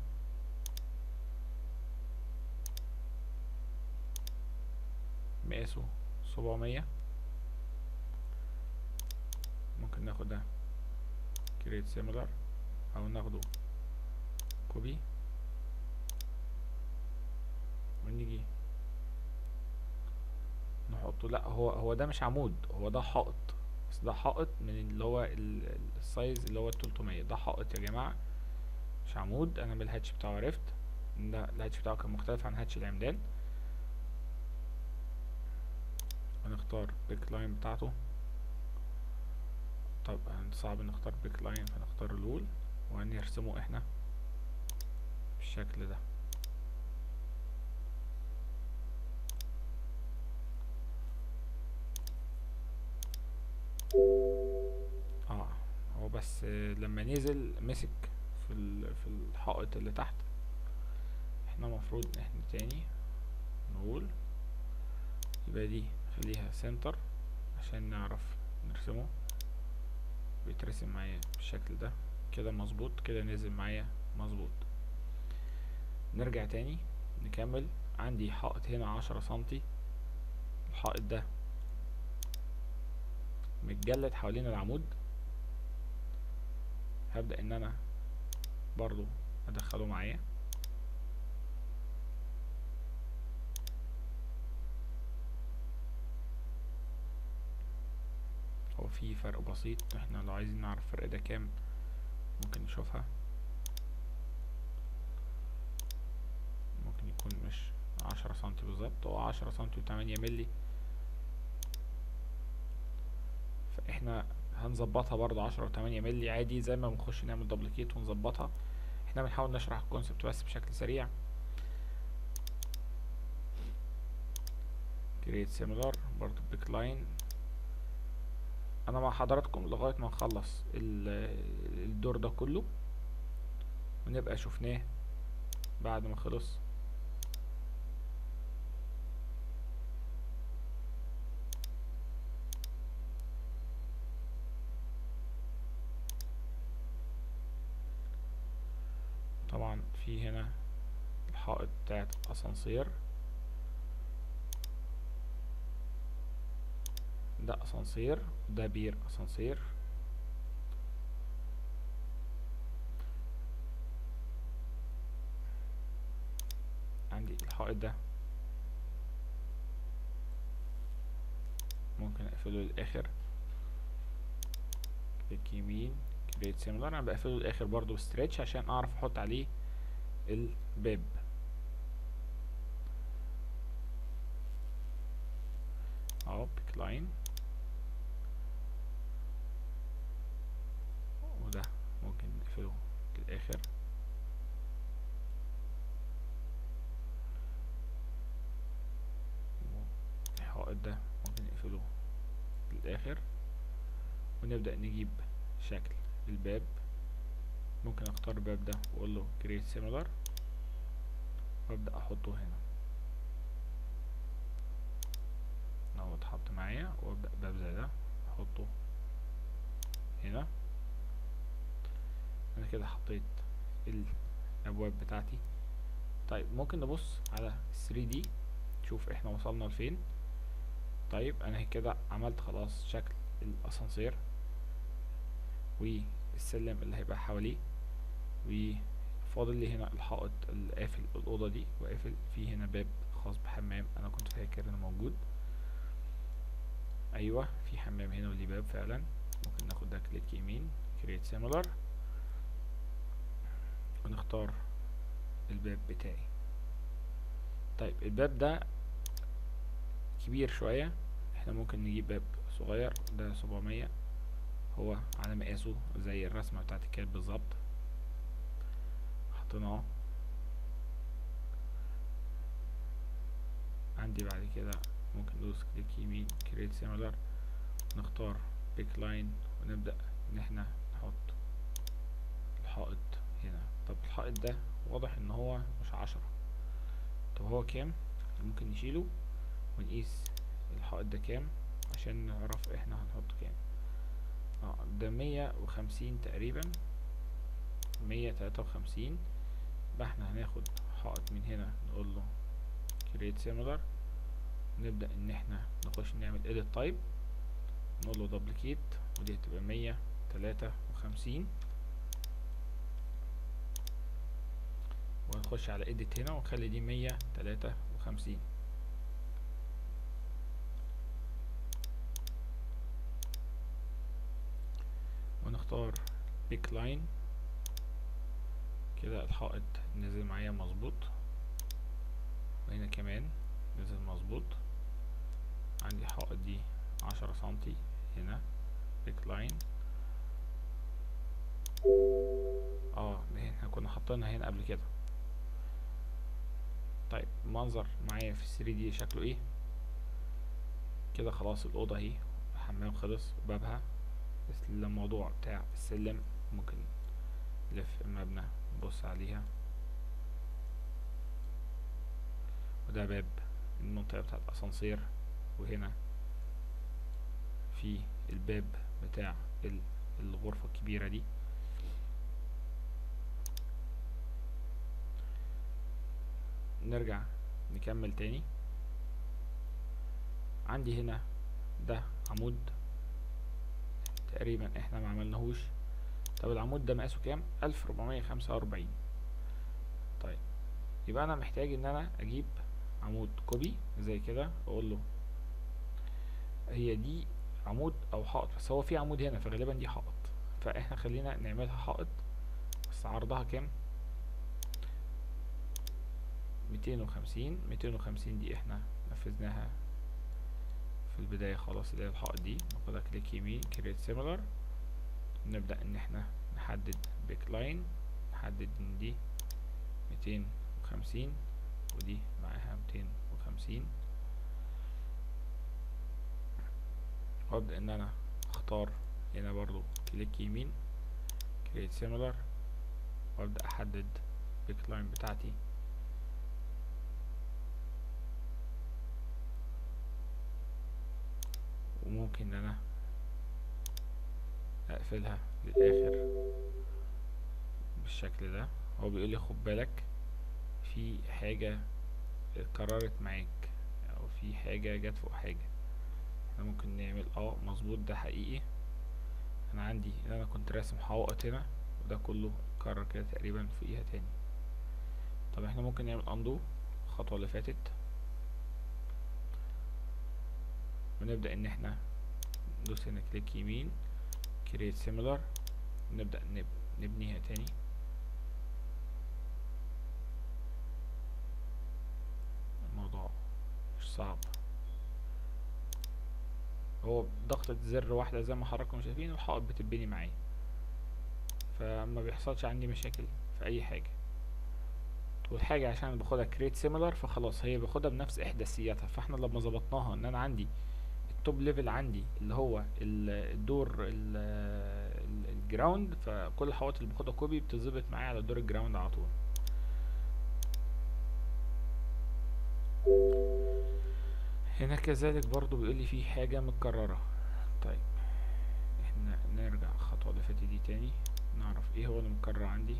مقاسه سبعمية ممكن ناخد ده create similar او ناخده كوبي ونيجي نحطه لا هو هو ده مش عمود هو ده حائط بس ده حائط من اللي هو ال- ال- السايز اللي هو التلتمية ده حائط يا جماعة مش عمود انا من الهاتش بتاعه عرفت ان ده الهاتش بتاعه كان مختلف عن هاتش العمدان هنختار بيك لاين بتاعته طب صعب نختار بيك لاين فنختار الول وهنرسمه احنا بالشكل ده اه هو بس آه، لما نزل مسك في ال- في الحائط اللي تحت احنا المفروض ان احنا تاني نقول يبقى دي خليها سنتر عشان نعرف نرسمه بيترسم معايا بالشكل ده كده مظبوط كده نزل معايا مظبوط نرجع تاني نكمل عندي حائط هنا عشرة سنتي الحائط ده متجلد حوالين العمود هبدأ ان انا برضو ادخله معايا هو في فرق بسيط احنا لو عايزين نعرف الفرق ده كام ممكن نشوفها ممكن يكون مش عشرة سنتي بالظبط هو عشرة سنتي وتمانية ملي فاحنا هنظبطها برضه عشرة وتمانية ملي عادي زي ما بنخش نعمل دبليكيت ونظبطها احنا بنحاول نشرح الكونسبت بس بشكل سريع create similar برضه بيك لاين انا مع حضراتكم لغاية ما نخلص ال- الدور ده كله ونبقى شفناه بعد ما خلص طبعا في هنا الحائط بتاعت اسانسير ده اسانسير وده بير اسانسير عندي الحائط ده ممكن اقفله للاخر كليك يمين كريت سيميلر انا بقفله للاخر برضو بستريتش عشان اعرف احط عليه الباب اهو بيك لاين وده ممكن نقفله للاخر الحائط ده ممكن نقفله للاخر ونبدأ نجيب شكل الباب ممكن اختار الباب ده واقول له create similar وابدأ احطه هنا اهو اتحط معايا وابدأ باب زي ده احطه هنا انا كده حطيت الابواب بتاعتي طيب ممكن نبص على 3D نشوف احنا وصلنا لفين طيب انا كده عملت خلاص شكل الاسانسير والسلم اللي هيبقى حواليه وفاضل لي هنا الحائط اللي قافل الاوضه دي وقافل في هنا باب خاص بحمام انا كنت فاكر انه موجود ايوه في حمام هنا وليه باب فعلا ممكن ناخد ده كليك يمين create similar ونختار الباب بتاعي طيب الباب ده كبير شوية احنا ممكن نجيب باب صغير ده سبعمية هو على مقاسه زي الرسمة بتاعت الكلب بالظبط حطيناه عندي بعد كده ممكن ندوس كليك يمين create similar نختار pick line ونبدأ ان احنا نحط الحائط هنا طب الحائط ده واضح ان هو مش عشرة طب هو كام ممكن نشيله ونقيس الحائط ده كام عشان نعرف احنا هنحط كام اه ده مية وخمسين تقريبا مية تلاتة وخمسين يبقى احنا هناخد حائط من هنا نقول له create similar نبدأ ان احنا نخش نعمل edit type نقول له duplicate ودي هتبقى مية تلاتة وخمسين ونخش على edit هنا ونخلي دي مية تلاتة وخمسين ونختار pick line كده الحائط نزل معايا مظبوط وهنا كمان نزل مظبوط عندي حائط دي عشرة سنتي هنا بيك لاين اه ده احنا كنا حاطينها هنا قبل كده طيب المنظر معايا في 3 دي شكله ايه كده خلاص الاوضه اهي الحمام خلص وبابها بس الموضوع بتاع السلم ممكن نلف المبنى نبص عليها وده باب المنطقة بتاعة الأسانسير وهنا في الباب بتاع الغرفة الكبيرة دي نرجع نكمل تاني عندي هنا ده عمود تقريبا احنا ما عملناهوش طب العمود ده مقاسه كام الف ربعمية خمسة واربعين طيب يبقى انا محتاج ان انا اجيب عمود كوبي زي كده اقول له هي دي عمود او حائط بس هو في عمود هنا فغالبا دي حائط فاحنا خلينا نعملها حائط بس عرضها كام ميتين وخمسين ميتين وخمسين دي احنا نفذناها في البداية خلاص اللي هي الحائط دي ناخدها كليك يمين create similar نبدأ ان احنا نحدد باك لاين نحدد ان دي ميتين وخمسين ودي معاها ميتين وخمسين وابدأ ان انا اختار هنا برضو كليك يمين create similar وابدأ احدد باك لاين بتاعتي وممكن ان انا اقفلها للاخر بالشكل ده هو بيقول لي خد بالك في حاجة اتكررت معاك او في حاجة جت فوق حاجة احنا ممكن نعمل اه مظبوط ده حقيقي انا عندي ان انا كنت راسم حوائط هنا وده كله اتكرر كده تقريبا فوقيها تاني طب احنا ممكن نعمل اندو الخطوة اللي فاتت ونبدأ ان احنا ندوس هنا كليك يمين create similar نبدأ نب... نبنيها تاني الموضوع مش صعب هو ضغطة زر واحدة زي ما حضراتكم شايفين الحائط بتبني معايا فما بيحصلش عندي مشاكل في اي حاجة والحاجة عشان باخدها create similar فخلاص هي باخدها بنفس احداثياتها فاحنا لما ظبطناها ان انا عندي التوب ليفل عندي اللي هو الدور الجراوند فكل الحوائط اللي باخدها كوبي بتظبط معايا على دور الجراوند على طول هنا كذلك برضو بيقول لي في حاجة متكررة طيب احنا نرجع الخطوة اللي فاتت دي تاني نعرف ايه هو اللي متكرر عندي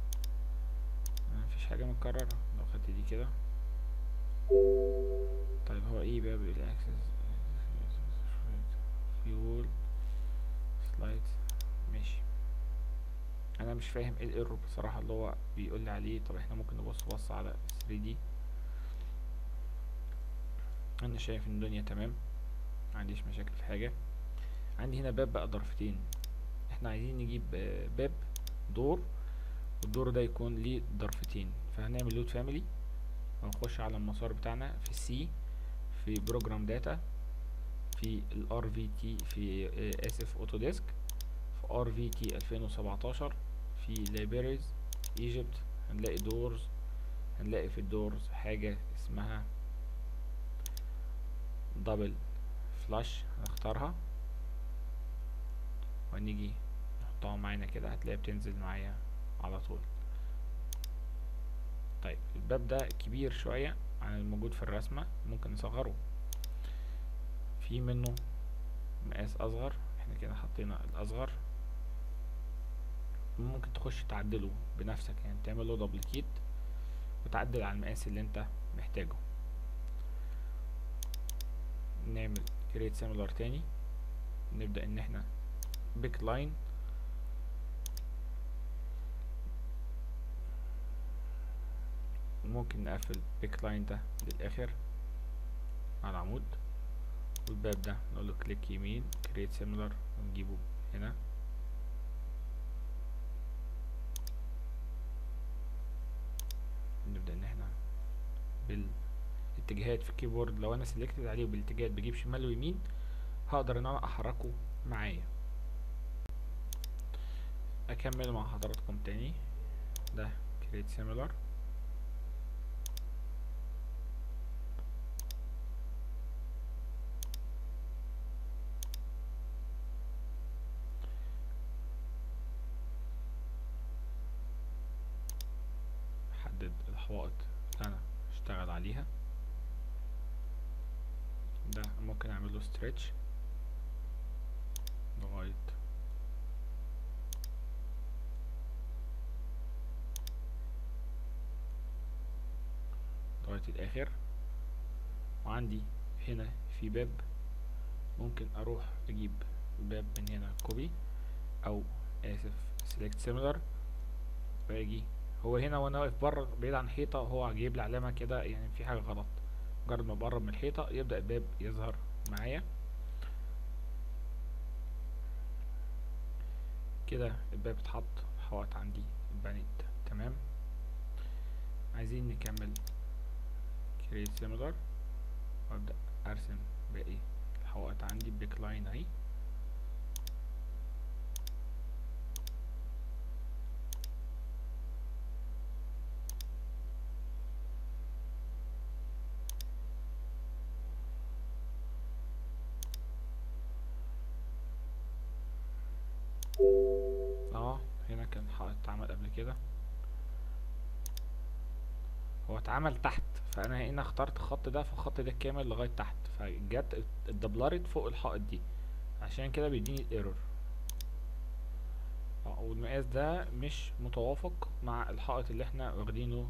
مفيش حاجة متكررة لو خدت دي كده طيب هو ايه بقى بيقول اكسس فيول سلايد ماشي انا مش فاهم ايه الايرور بصراحه اللي هو بيقول لي عليه طب احنا ممكن نبص بص على 3 دي انا شايف ان الدنيا تمام ما عنديش مشاكل في حاجه عندي هنا باب بقى ضرفتين احنا عايزين نجيب آه، باب دور والدور ده يكون ليه ضرفتين فهنعمل لود فاميلي ونخش على المسار بتاعنا في السي في بروجرام داتا في الار في تي في آه، اسف اوتوديسك في ار في تي 2017 في libraries ايجيبت هنلاقي دورز هنلاقي في الدورز حاجة اسمها دبل فلاش هنختارها ونيجي نحطها معانا كده هتلاقيها بتنزل معايا على طول طيب الباب ده كبير شوية عن الموجود في الرسمة ممكن نصغره في منه مقاس اصغر احنا كده حطينا الاصغر ممكن تخش تعدله بنفسك يعني تعمل له دبليكيت وتعدل على المقاس اللي انت محتاجه نعمل create similar تاني نبدأ ان احنا بيك لاين ممكن نقفل بيك لاين ده للاخر على العمود والباب ده نقول له كليك يمين create similar ونجيبه هنا نبدأ ان احنا بالاتجاهات في الكيبورد لو انا سيلكتد عليه بالاتجاهات بجيب شمال ويمين هقدر ان انا احركه معايا اكمل مع حضراتكم تاني ده create similar احدد الحوائط اللي انا اشتغل عليها ده ممكن اعمل له stretch لغاية لغاية الاخر وعندي هنا في باب ممكن اروح اجيب باب من هنا كوبي او اسف select similar واجي هو هنا وانا واقف بره بعيد عن حيطة هو جايب لي علامة كده يعني في حاجة غلط مجرد ما بقرب من الحيطة يبدأ الباب يظهر معايا كده الباب اتحط الحوائط عندي اتبنت تمام عايزين نكمل create similar وابدأ ارسم باقي الحوائط عندي بيك لاين اهي اه هنا كان حائط اتعمل قبل كده هو اتعمل تحت فانا هنا اخترت الخط ده فالخط ده كامل لغاية تحت فجت اتدبلرت فوق الحائط دي عشان كده بيديني الايرور اه والمقاس ده مش متوافق مع الحائط اللي احنا واخدينه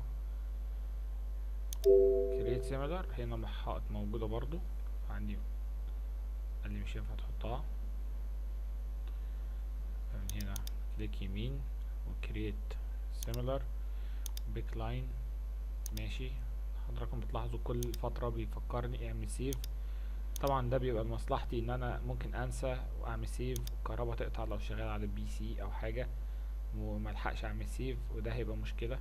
create similar هنا حائط موجودة برضو عندي قال لي مش ينفع تحطها من هنا كليك يمين وكريت سيميلر بيك لاين ماشي حضراتكم بتلاحظوا كل فترة بيفكرني اعمل سيف طبعا ده بيبقى لمصلحتي ان انا ممكن انسى واعمل سيف الكهرباء تقطع لو شغال على البي سي او حاجة وملحقش اعمل سيف وده هيبقى مشكلة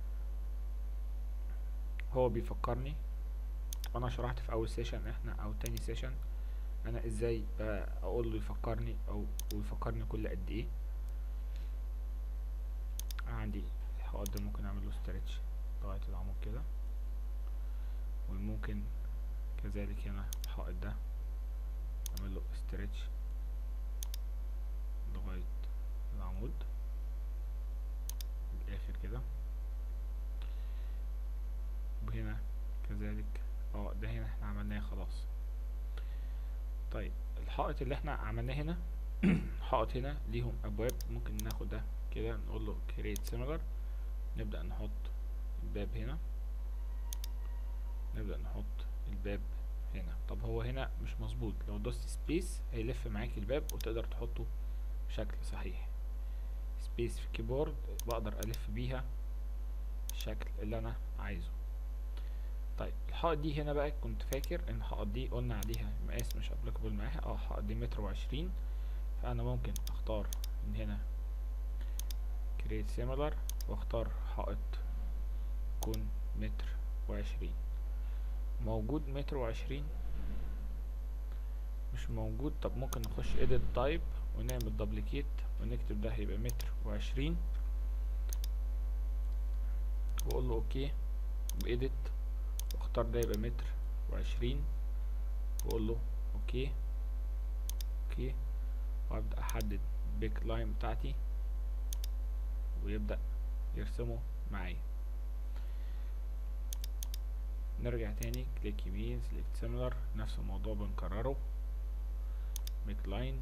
هو بيفكرني وانا شرحت في اول سيشن احنا او تاني سيشن انا ازاي اقول له يفكرني او ويفكرني كل قد ايه عندي الحوائط ده ممكن اعمل له ستريتش لغايه العمود كده وممكن كذلك هنا الحائط ده اعمل له ستريتش لغايه العمود الاخر كده وهنا كذلك اه ده هنا احنا عملناه خلاص طيب الحائط اللي احنا عملناه هنا حائط هنا ليهم ابواب ممكن ناخد ده كده نقول له create similar نبدأ نحط الباب هنا نبدأ نحط الباب هنا طب هو هنا مش مظبوط لو دوست سبيس هيلف معاك الباب وتقدر تحطه بشكل صحيح سبيس في الكيبورد بقدر الف بيها الشكل اللي انا عايزه طيب الحائط دي هنا بقى كنت فاكر ان الحائط دي قلنا عليها مقاس مش ابليكابل معاها اه الحائط دي متر وعشرين فانا ممكن اختار من هنا create similar واختار حائط يكون متر وعشرين موجود متر وعشرين مش موجود طب ممكن نخش edit type ونعمل duplicate ونكتب ده هيبقى متر وعشرين واقول له اوكي بإيديت واختار ده يبقى متر وعشرين واقول له اوكي اوكي وابدأ احدد بيك لاين بتاعتي ويبدأ يرسمه معايا نرجع تاني كليك يمين سيلكت سيميلر نفس الموضوع بنكرره ميك لاين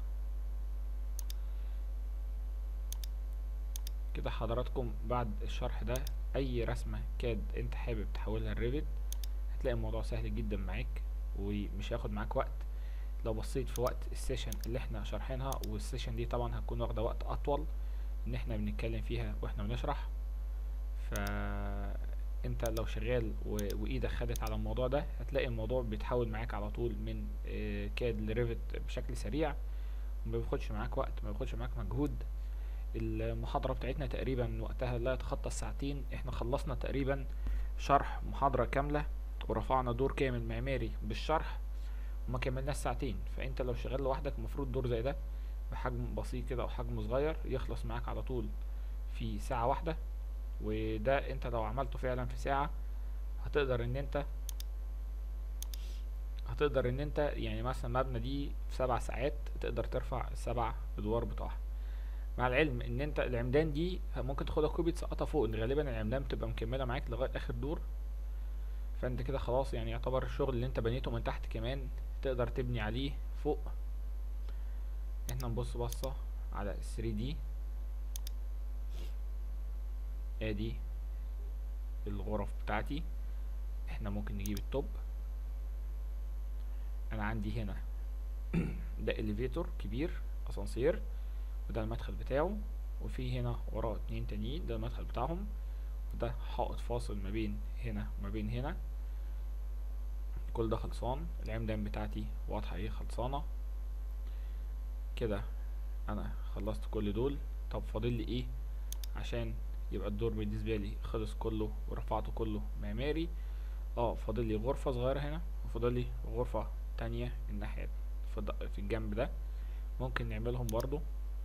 كده حضراتكم بعد الشرح ده اي رسمة كاد انت حابب تحولها لريفت هتلاقي الموضوع سهل جدا معاك ومش هياخد معاك وقت لو بصيت في وقت السيشن اللي احنا شارحينها والسيشن دي طبعا هتكون واخدة وقت اطول ان احنا بنتكلم فيها واحنا بنشرح ف انت لو شغال و... وايدك خدت على الموضوع ده هتلاقي الموضوع بيتحول معاك على طول من آه، كاد لريفت بشكل سريع وما بياخدش معاك وقت ما بياخدش معاك مجهود المحاضرة بتاعتنا تقريبا وقتها لا يتخطى الساعتين احنا خلصنا تقريبا شرح محاضرة كاملة ورفعنا دور كامل معماري بالشرح وما كملناش ساعتين فانت لو شغال لوحدك المفروض دور زي ده بحجم بسيط كده او حجم صغير يخلص معاك على طول في ساعة واحدة وده انت لو عملته فعلا في ساعة هتقدر ان انت هتقدر ان انت يعني مثلا مبنى دي في سبع ساعات تقدر ترفع السبع ادوار بتوعها مع العلم ان انت العمدان دي ممكن تاخدها كوبي تسقطها فوق ان غالبا العمدان بتبقى مكمله معاك لغايه اخر دور فانت كده خلاص يعني يعتبر الشغل اللي انت بنيته من تحت كمان تقدر تبني عليه فوق احنا نبص بصه على ال 3 دي ادي الغرف بتاعتي احنا ممكن نجيب التوب انا عندي هنا ده اليفيتور كبير اسانسير وده المدخل بتاعه وفي هنا وراه اتنين تانيين ده المدخل بتاعهم وده حائط فاصل ما بين هنا وما بين هنا كل ده خلصان العمدان بتاعتي واضحة ايه خلصانة كده انا خلصت كل دول طب فاضل لي ايه عشان يبقى الدور بالنسبة لي خلص كله ورفعته كله معماري اه فاضل لي غرفة صغيرة هنا وفاضل لي غرفة تانية الناحية في الض- في الجنب ده ممكن نعملهم برضو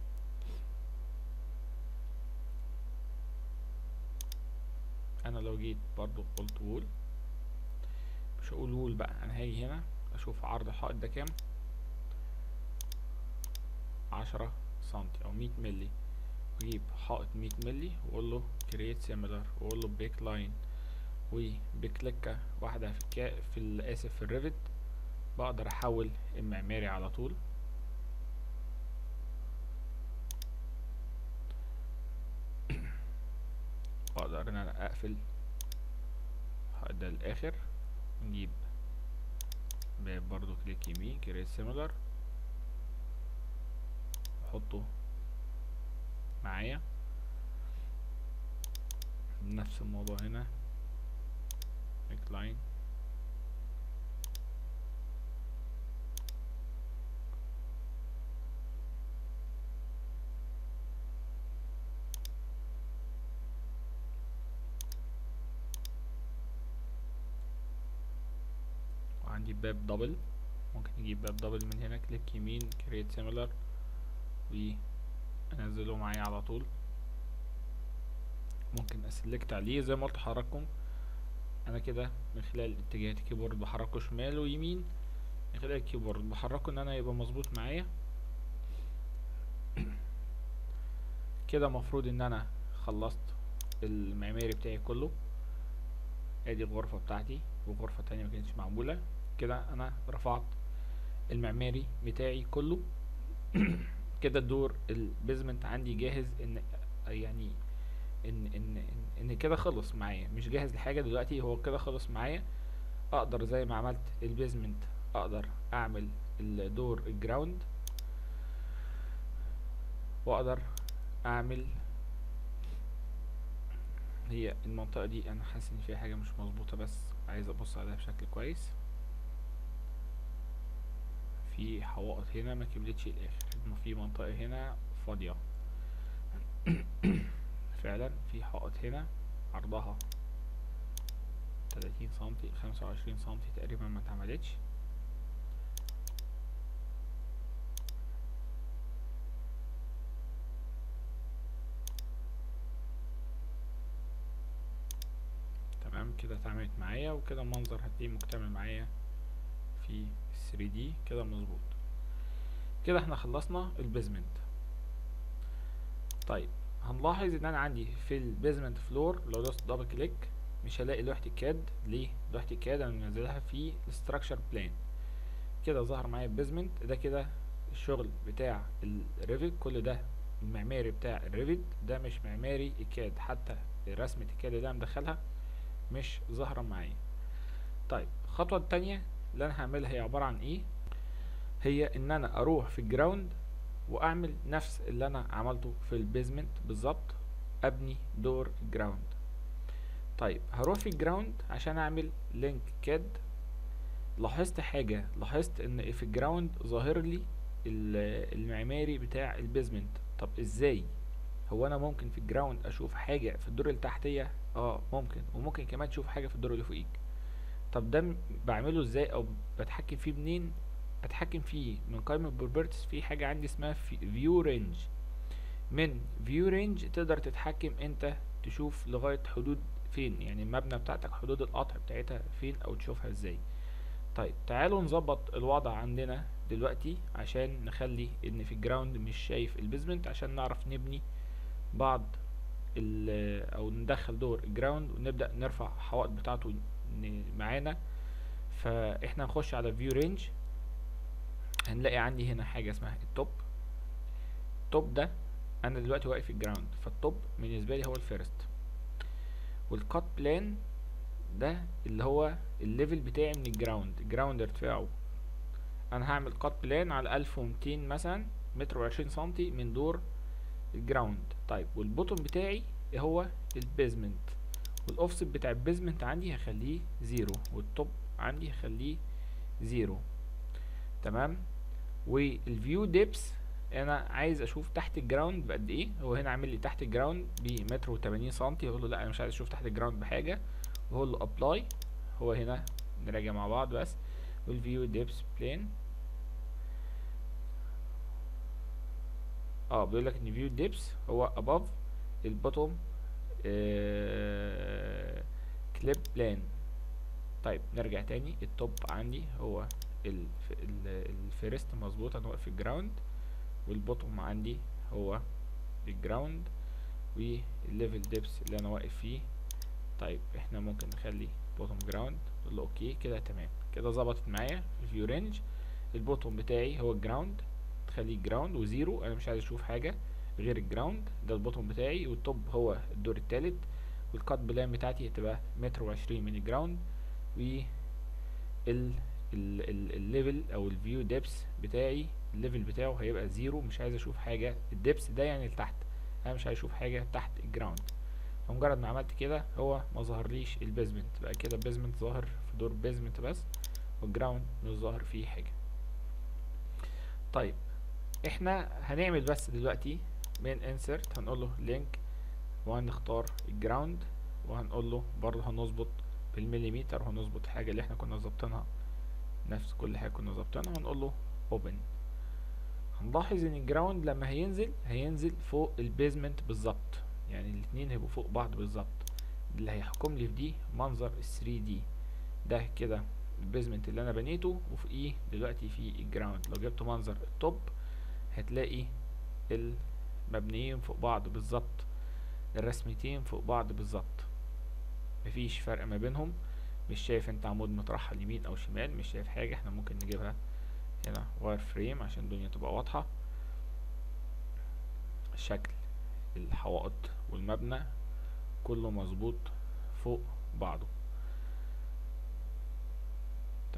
انا لو جيت برضو قلت وول مش هقول وول بقى انا هاجي هنا اشوف عرض الحائط ده كام عشرة سنتي او مية ملي واجيب حائط مية ملي واقول له create similar واقول له بيك لاين وبكليكة واحدة في الكا في الاسف في الريفت بقدر احول المعماري على طول اقدر ان انا اقفل الحائط ده للاخر نجيب باب برضو كليك يمين create similar احطه معايا نفس الموضوع هنا make line وعندي باب دبل ممكن نجيب باب دبل من هنا كليك يمين create similar وانزله معايا على طول ممكن اسلكت عليه زي ما قلت لحضراتكم انا كده من خلال اتجاهات الكيبورد بحركه شمال ويمين من خلال الكيبورد بحركه ان انا يبقى مظبوط معايا كده مفروض ان انا خلصت المعماري بتاعي كله ادي الغرفة بتاعتي وغرفة تانية ما كانتش معمولة كده انا رفعت المعماري بتاعي كله كده الدور البيزمنت عندي جاهز ان يعني ان ان ان, إن كده خلص معايا مش جاهز لحاجه دلوقتي هو كده خلص معايا اقدر زي ما عملت البيزمنت اقدر اعمل الدور الجراوند واقدر اعمل هي المنطقة دي انا حاسس ان فيها حاجة مش مظبوطة بس عايز ابص عليها بشكل كويس في حوائط هنا ما كملتش الاخر في منطقة هنا فاضية فعلا في حائط هنا عرضها تلاتين سنتي خمسة وعشرين سنتي تقريبا ما اتعملتش تمام كده اتعملت معايا وكده المنظر هتلاقيه مكتمل معايا في 3D كده مظبوط كده احنا خلصنا البيزمنت طيب هنلاحظ ان انا عندي في البيزمنت فلور لو دوست دبل كليك مش هلاقي لوحة الكاد ليه لوحة الكاد انا منزلها في الستراكشر بلان كده ظهر معايا البيزمنت ده كده الشغل بتاع الريفت كل ده المعماري بتاع الريفت ده مش معماري الكاد حتى رسمة الكاد اللي انا مدخلها مش ظاهرة معايا طيب الخطوة التانية اللي انا هعملها هي عبارة عن ايه هي ان انا اروح في الجراوند واعمل نفس اللي انا عملته في البيزمنت بالظبط ابني دور الجراوند طيب هروح في الجراوند عشان اعمل لينك كاد لاحظت حاجة لاحظت ان في الجراوند ظاهر لي المعماري بتاع البيزمنت طب ازاي هو انا ممكن في الجراوند اشوف حاجة في الدور اللي تحتية اه ممكن وممكن كمان تشوف حاجة في الدور اللي فوقيك طب ده بعمله ازاي او بتحكم فيه منين بتحكم فيه من قائمة بروبرتيز في حاجة عندي اسمها فيو رينج من فيو رينج تقدر تتحكم انت تشوف لغاية حدود فين يعني المبنى بتاعتك حدود القطع بتاعتها فين او تشوفها ازاي طيب تعالوا نظبط الوضع عندنا دلوقتي عشان نخلي ان في الجراوند مش شايف البيزمنت عشان نعرف نبني بعض او ندخل دور الجراوند ونبدأ نرفع الحوائط بتاعته معانا فاحنا نخش على فيو رينج هنلاقي عندي هنا حاجة اسمها التوب التوب ده انا دلوقتي واقف في الجراوند فالتوب بالنسبة لي هو الفيرست والكات بلان ده اللي هو الليفل بتاعي من الجراوند الجراوند ارتفاعه انا هعمل كات بلان على الف ومتين مثلا متر وعشرين سنتي من دور الجراوند طيب والبوتوم بتاعي هو البيزمنت والاوفست بتاع البيزمنت عندي هخليه زيرو والتوب عندي هخليه زيرو تمام والفيو ديبس انا عايز اشوف تحت الجراوند بقد ايه هو هنا عامل لي تحت الجراوند بمتر وتمانين سنتي اقول له لا انا مش عايز اشوف تحت الجراوند بحاجه واقول له ابلاي هو هنا نراجع مع بعض بس والفيو ديبس بلين اه بيقول لك ان فيو ديبس هو above البوتوم كليب بلان طيب نرجع تاني التوب عندي هو الفيرست مظبوط انا واقف في الجراوند والبوتوم عندي هو الجراوند والليفل ديبس اللي انا واقف فيه طيب احنا ممكن نخلي بوتوم جراوند نقول له اوكي كده تمام كده ظبطت معايا في الفيو رينج البوتوم بتاعي هو الجراوند تخليه جراوند وزيرو انا مش عايز اشوف حاجه غير الجراوند ده البوتوم بتاعي والتوب هو الدور التالت والكات بلان بتاعتي هتبقى متر وعشرين من الجراوند و ال الليفل او الفيو ديبس بتاعي الليفل بتاعه هيبقى زيرو مش عايز اشوف حاجه الديبس ده يعني لتحت انا مش عايز اشوف حاجه تحت الجراوند فمجرد ما عملت كده هو ما ظهرليش البيزمنت بقى كده البيزمنت ظاهر في دور بيزمنت بس والجراوند مش ظاهر فيه حاجه طيب احنا هنعمل بس دلوقتي من انسرت هنقول له لينك وهنختار الجراوند وهنقول له برضه هنظبط بالمليمتر وهنظبط الحاجه اللي احنا كنا ظابطينها نفس كل حاجه كنا ظابطينها وهنقول له اوبن هنلاحظ ان الجراوند لما هينزل هينزل فوق البيزمنت بالظبط يعني الاتنين هيبقوا فوق بعض بالظبط اللي هيحكم لي في دي منظر ال 3 دي ده كده البيزمنت اللي انا بنيته وفوقيه دلوقتي في الجراوند لو جبت منظر التوب هتلاقي المبنيين فوق بعض بالظبط الرسمتين فوق بعض بالظبط مفيش فرق ما بينهم مش شايف انت عمود مترحل يمين او شمال مش شايف حاجة احنا ممكن نجيبها هنا واير فريم عشان الدنيا تبقى واضحة شكل الحوائط والمبنى كله مظبوط فوق بعضه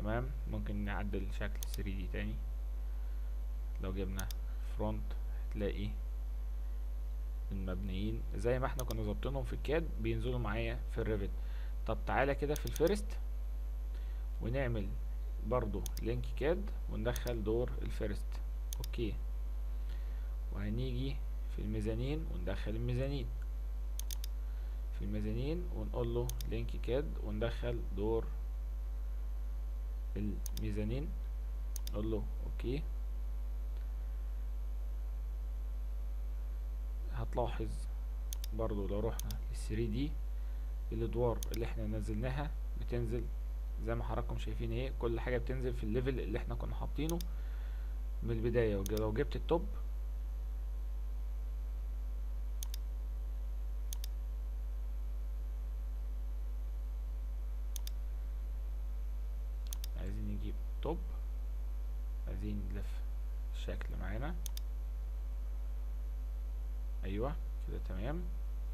تمام ممكن نعدل شكل 3 دي تاني لو جبنا فرونت هتلاقي المبنيين زي ما احنا كنا ظابطينهم في الكاد بينزلوا معايا في الريفت طب تعالى كده في الفيرست ونعمل برضو لينك كاد وندخل دور الفيرست اوكي وهنيجي في الميزانين وندخل الميزانين في الميزانين ونقول له لينك كاد وندخل دور الميزانين نقول له اوكي هتلاحظ برضو لو رحنا لل 3 دي الادوار اللي احنا نزلناها بتنزل زي ما حضراتكم شايفين ايه كل حاجه بتنزل في الليفل اللي احنا كنا حاطينه من البدايه وج- لو جبت التوب عايزين نجيب توب عايزين نلف الشكل معانا ايوه كده تمام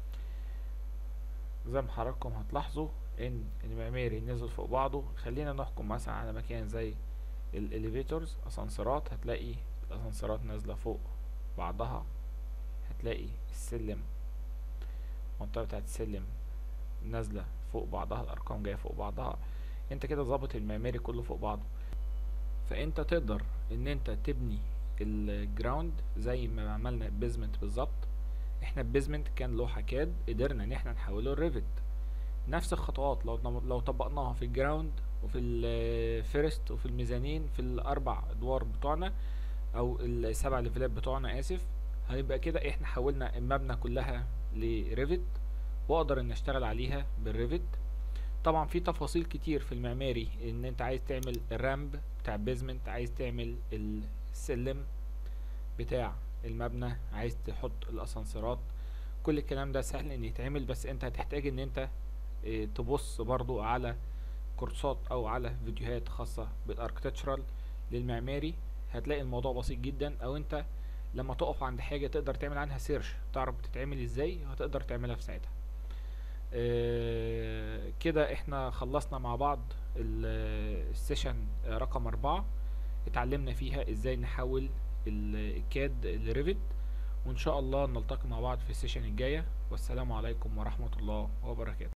زي ما حضراتكم هتلاحظوا ان المعماري نزل فوق بعضه خلينا نحكم مثلا على مكان زي الاليفيتورز اسانسيرات هتلاقي الاسانسيرات نازله فوق بعضها هتلاقي السلم المنطقه بتاعت السلم نازله فوق بعضها الارقام جايه فوق بعضها انت كده ظابط المعماري كله فوق بعضه فانت تقدر ان انت تبني الجراوند زي ما عملنا البيزمنت بالظبط احنا البيزمنت كان لوحة كاد قدرنا ان احنا نحوله لريفت نفس الخطوات لو لو طبقناها في الجراوند وفي الفيرست وفي الميزانين في الاربع ادوار بتوعنا او السبع ليفلات بتوعنا اسف هيبقى كده احنا حولنا المبنى كلها لريفت واقدر ان اشتغل عليها بالريفت طبعا في تفاصيل كتير في المعماري ان انت عايز تعمل الرامب بتاع البيزمنت عايز تعمل السلم بتاع المبنى عايز تحط الاسانسيرات كل الكلام ده سهل ان يتعمل بس انت هتحتاج ان انت اه تبص برضو على كورسات او على فيديوهات خاصة بالاركتشرال للمعماري هتلاقي الموضوع بسيط جدا او انت لما تقف عند حاجة تقدر تعمل عنها سيرش تعرف بتتعمل ازاي هتقدر تعملها في ساعتها اه كده احنا خلصنا مع بعض السيشن رقم اربعة اتعلمنا فيها ازاي نحول الكاد لريفت وان شاء الله نلتقي مع بعض في السيشن الجاية والسلام عليكم ورحمة الله وبركاته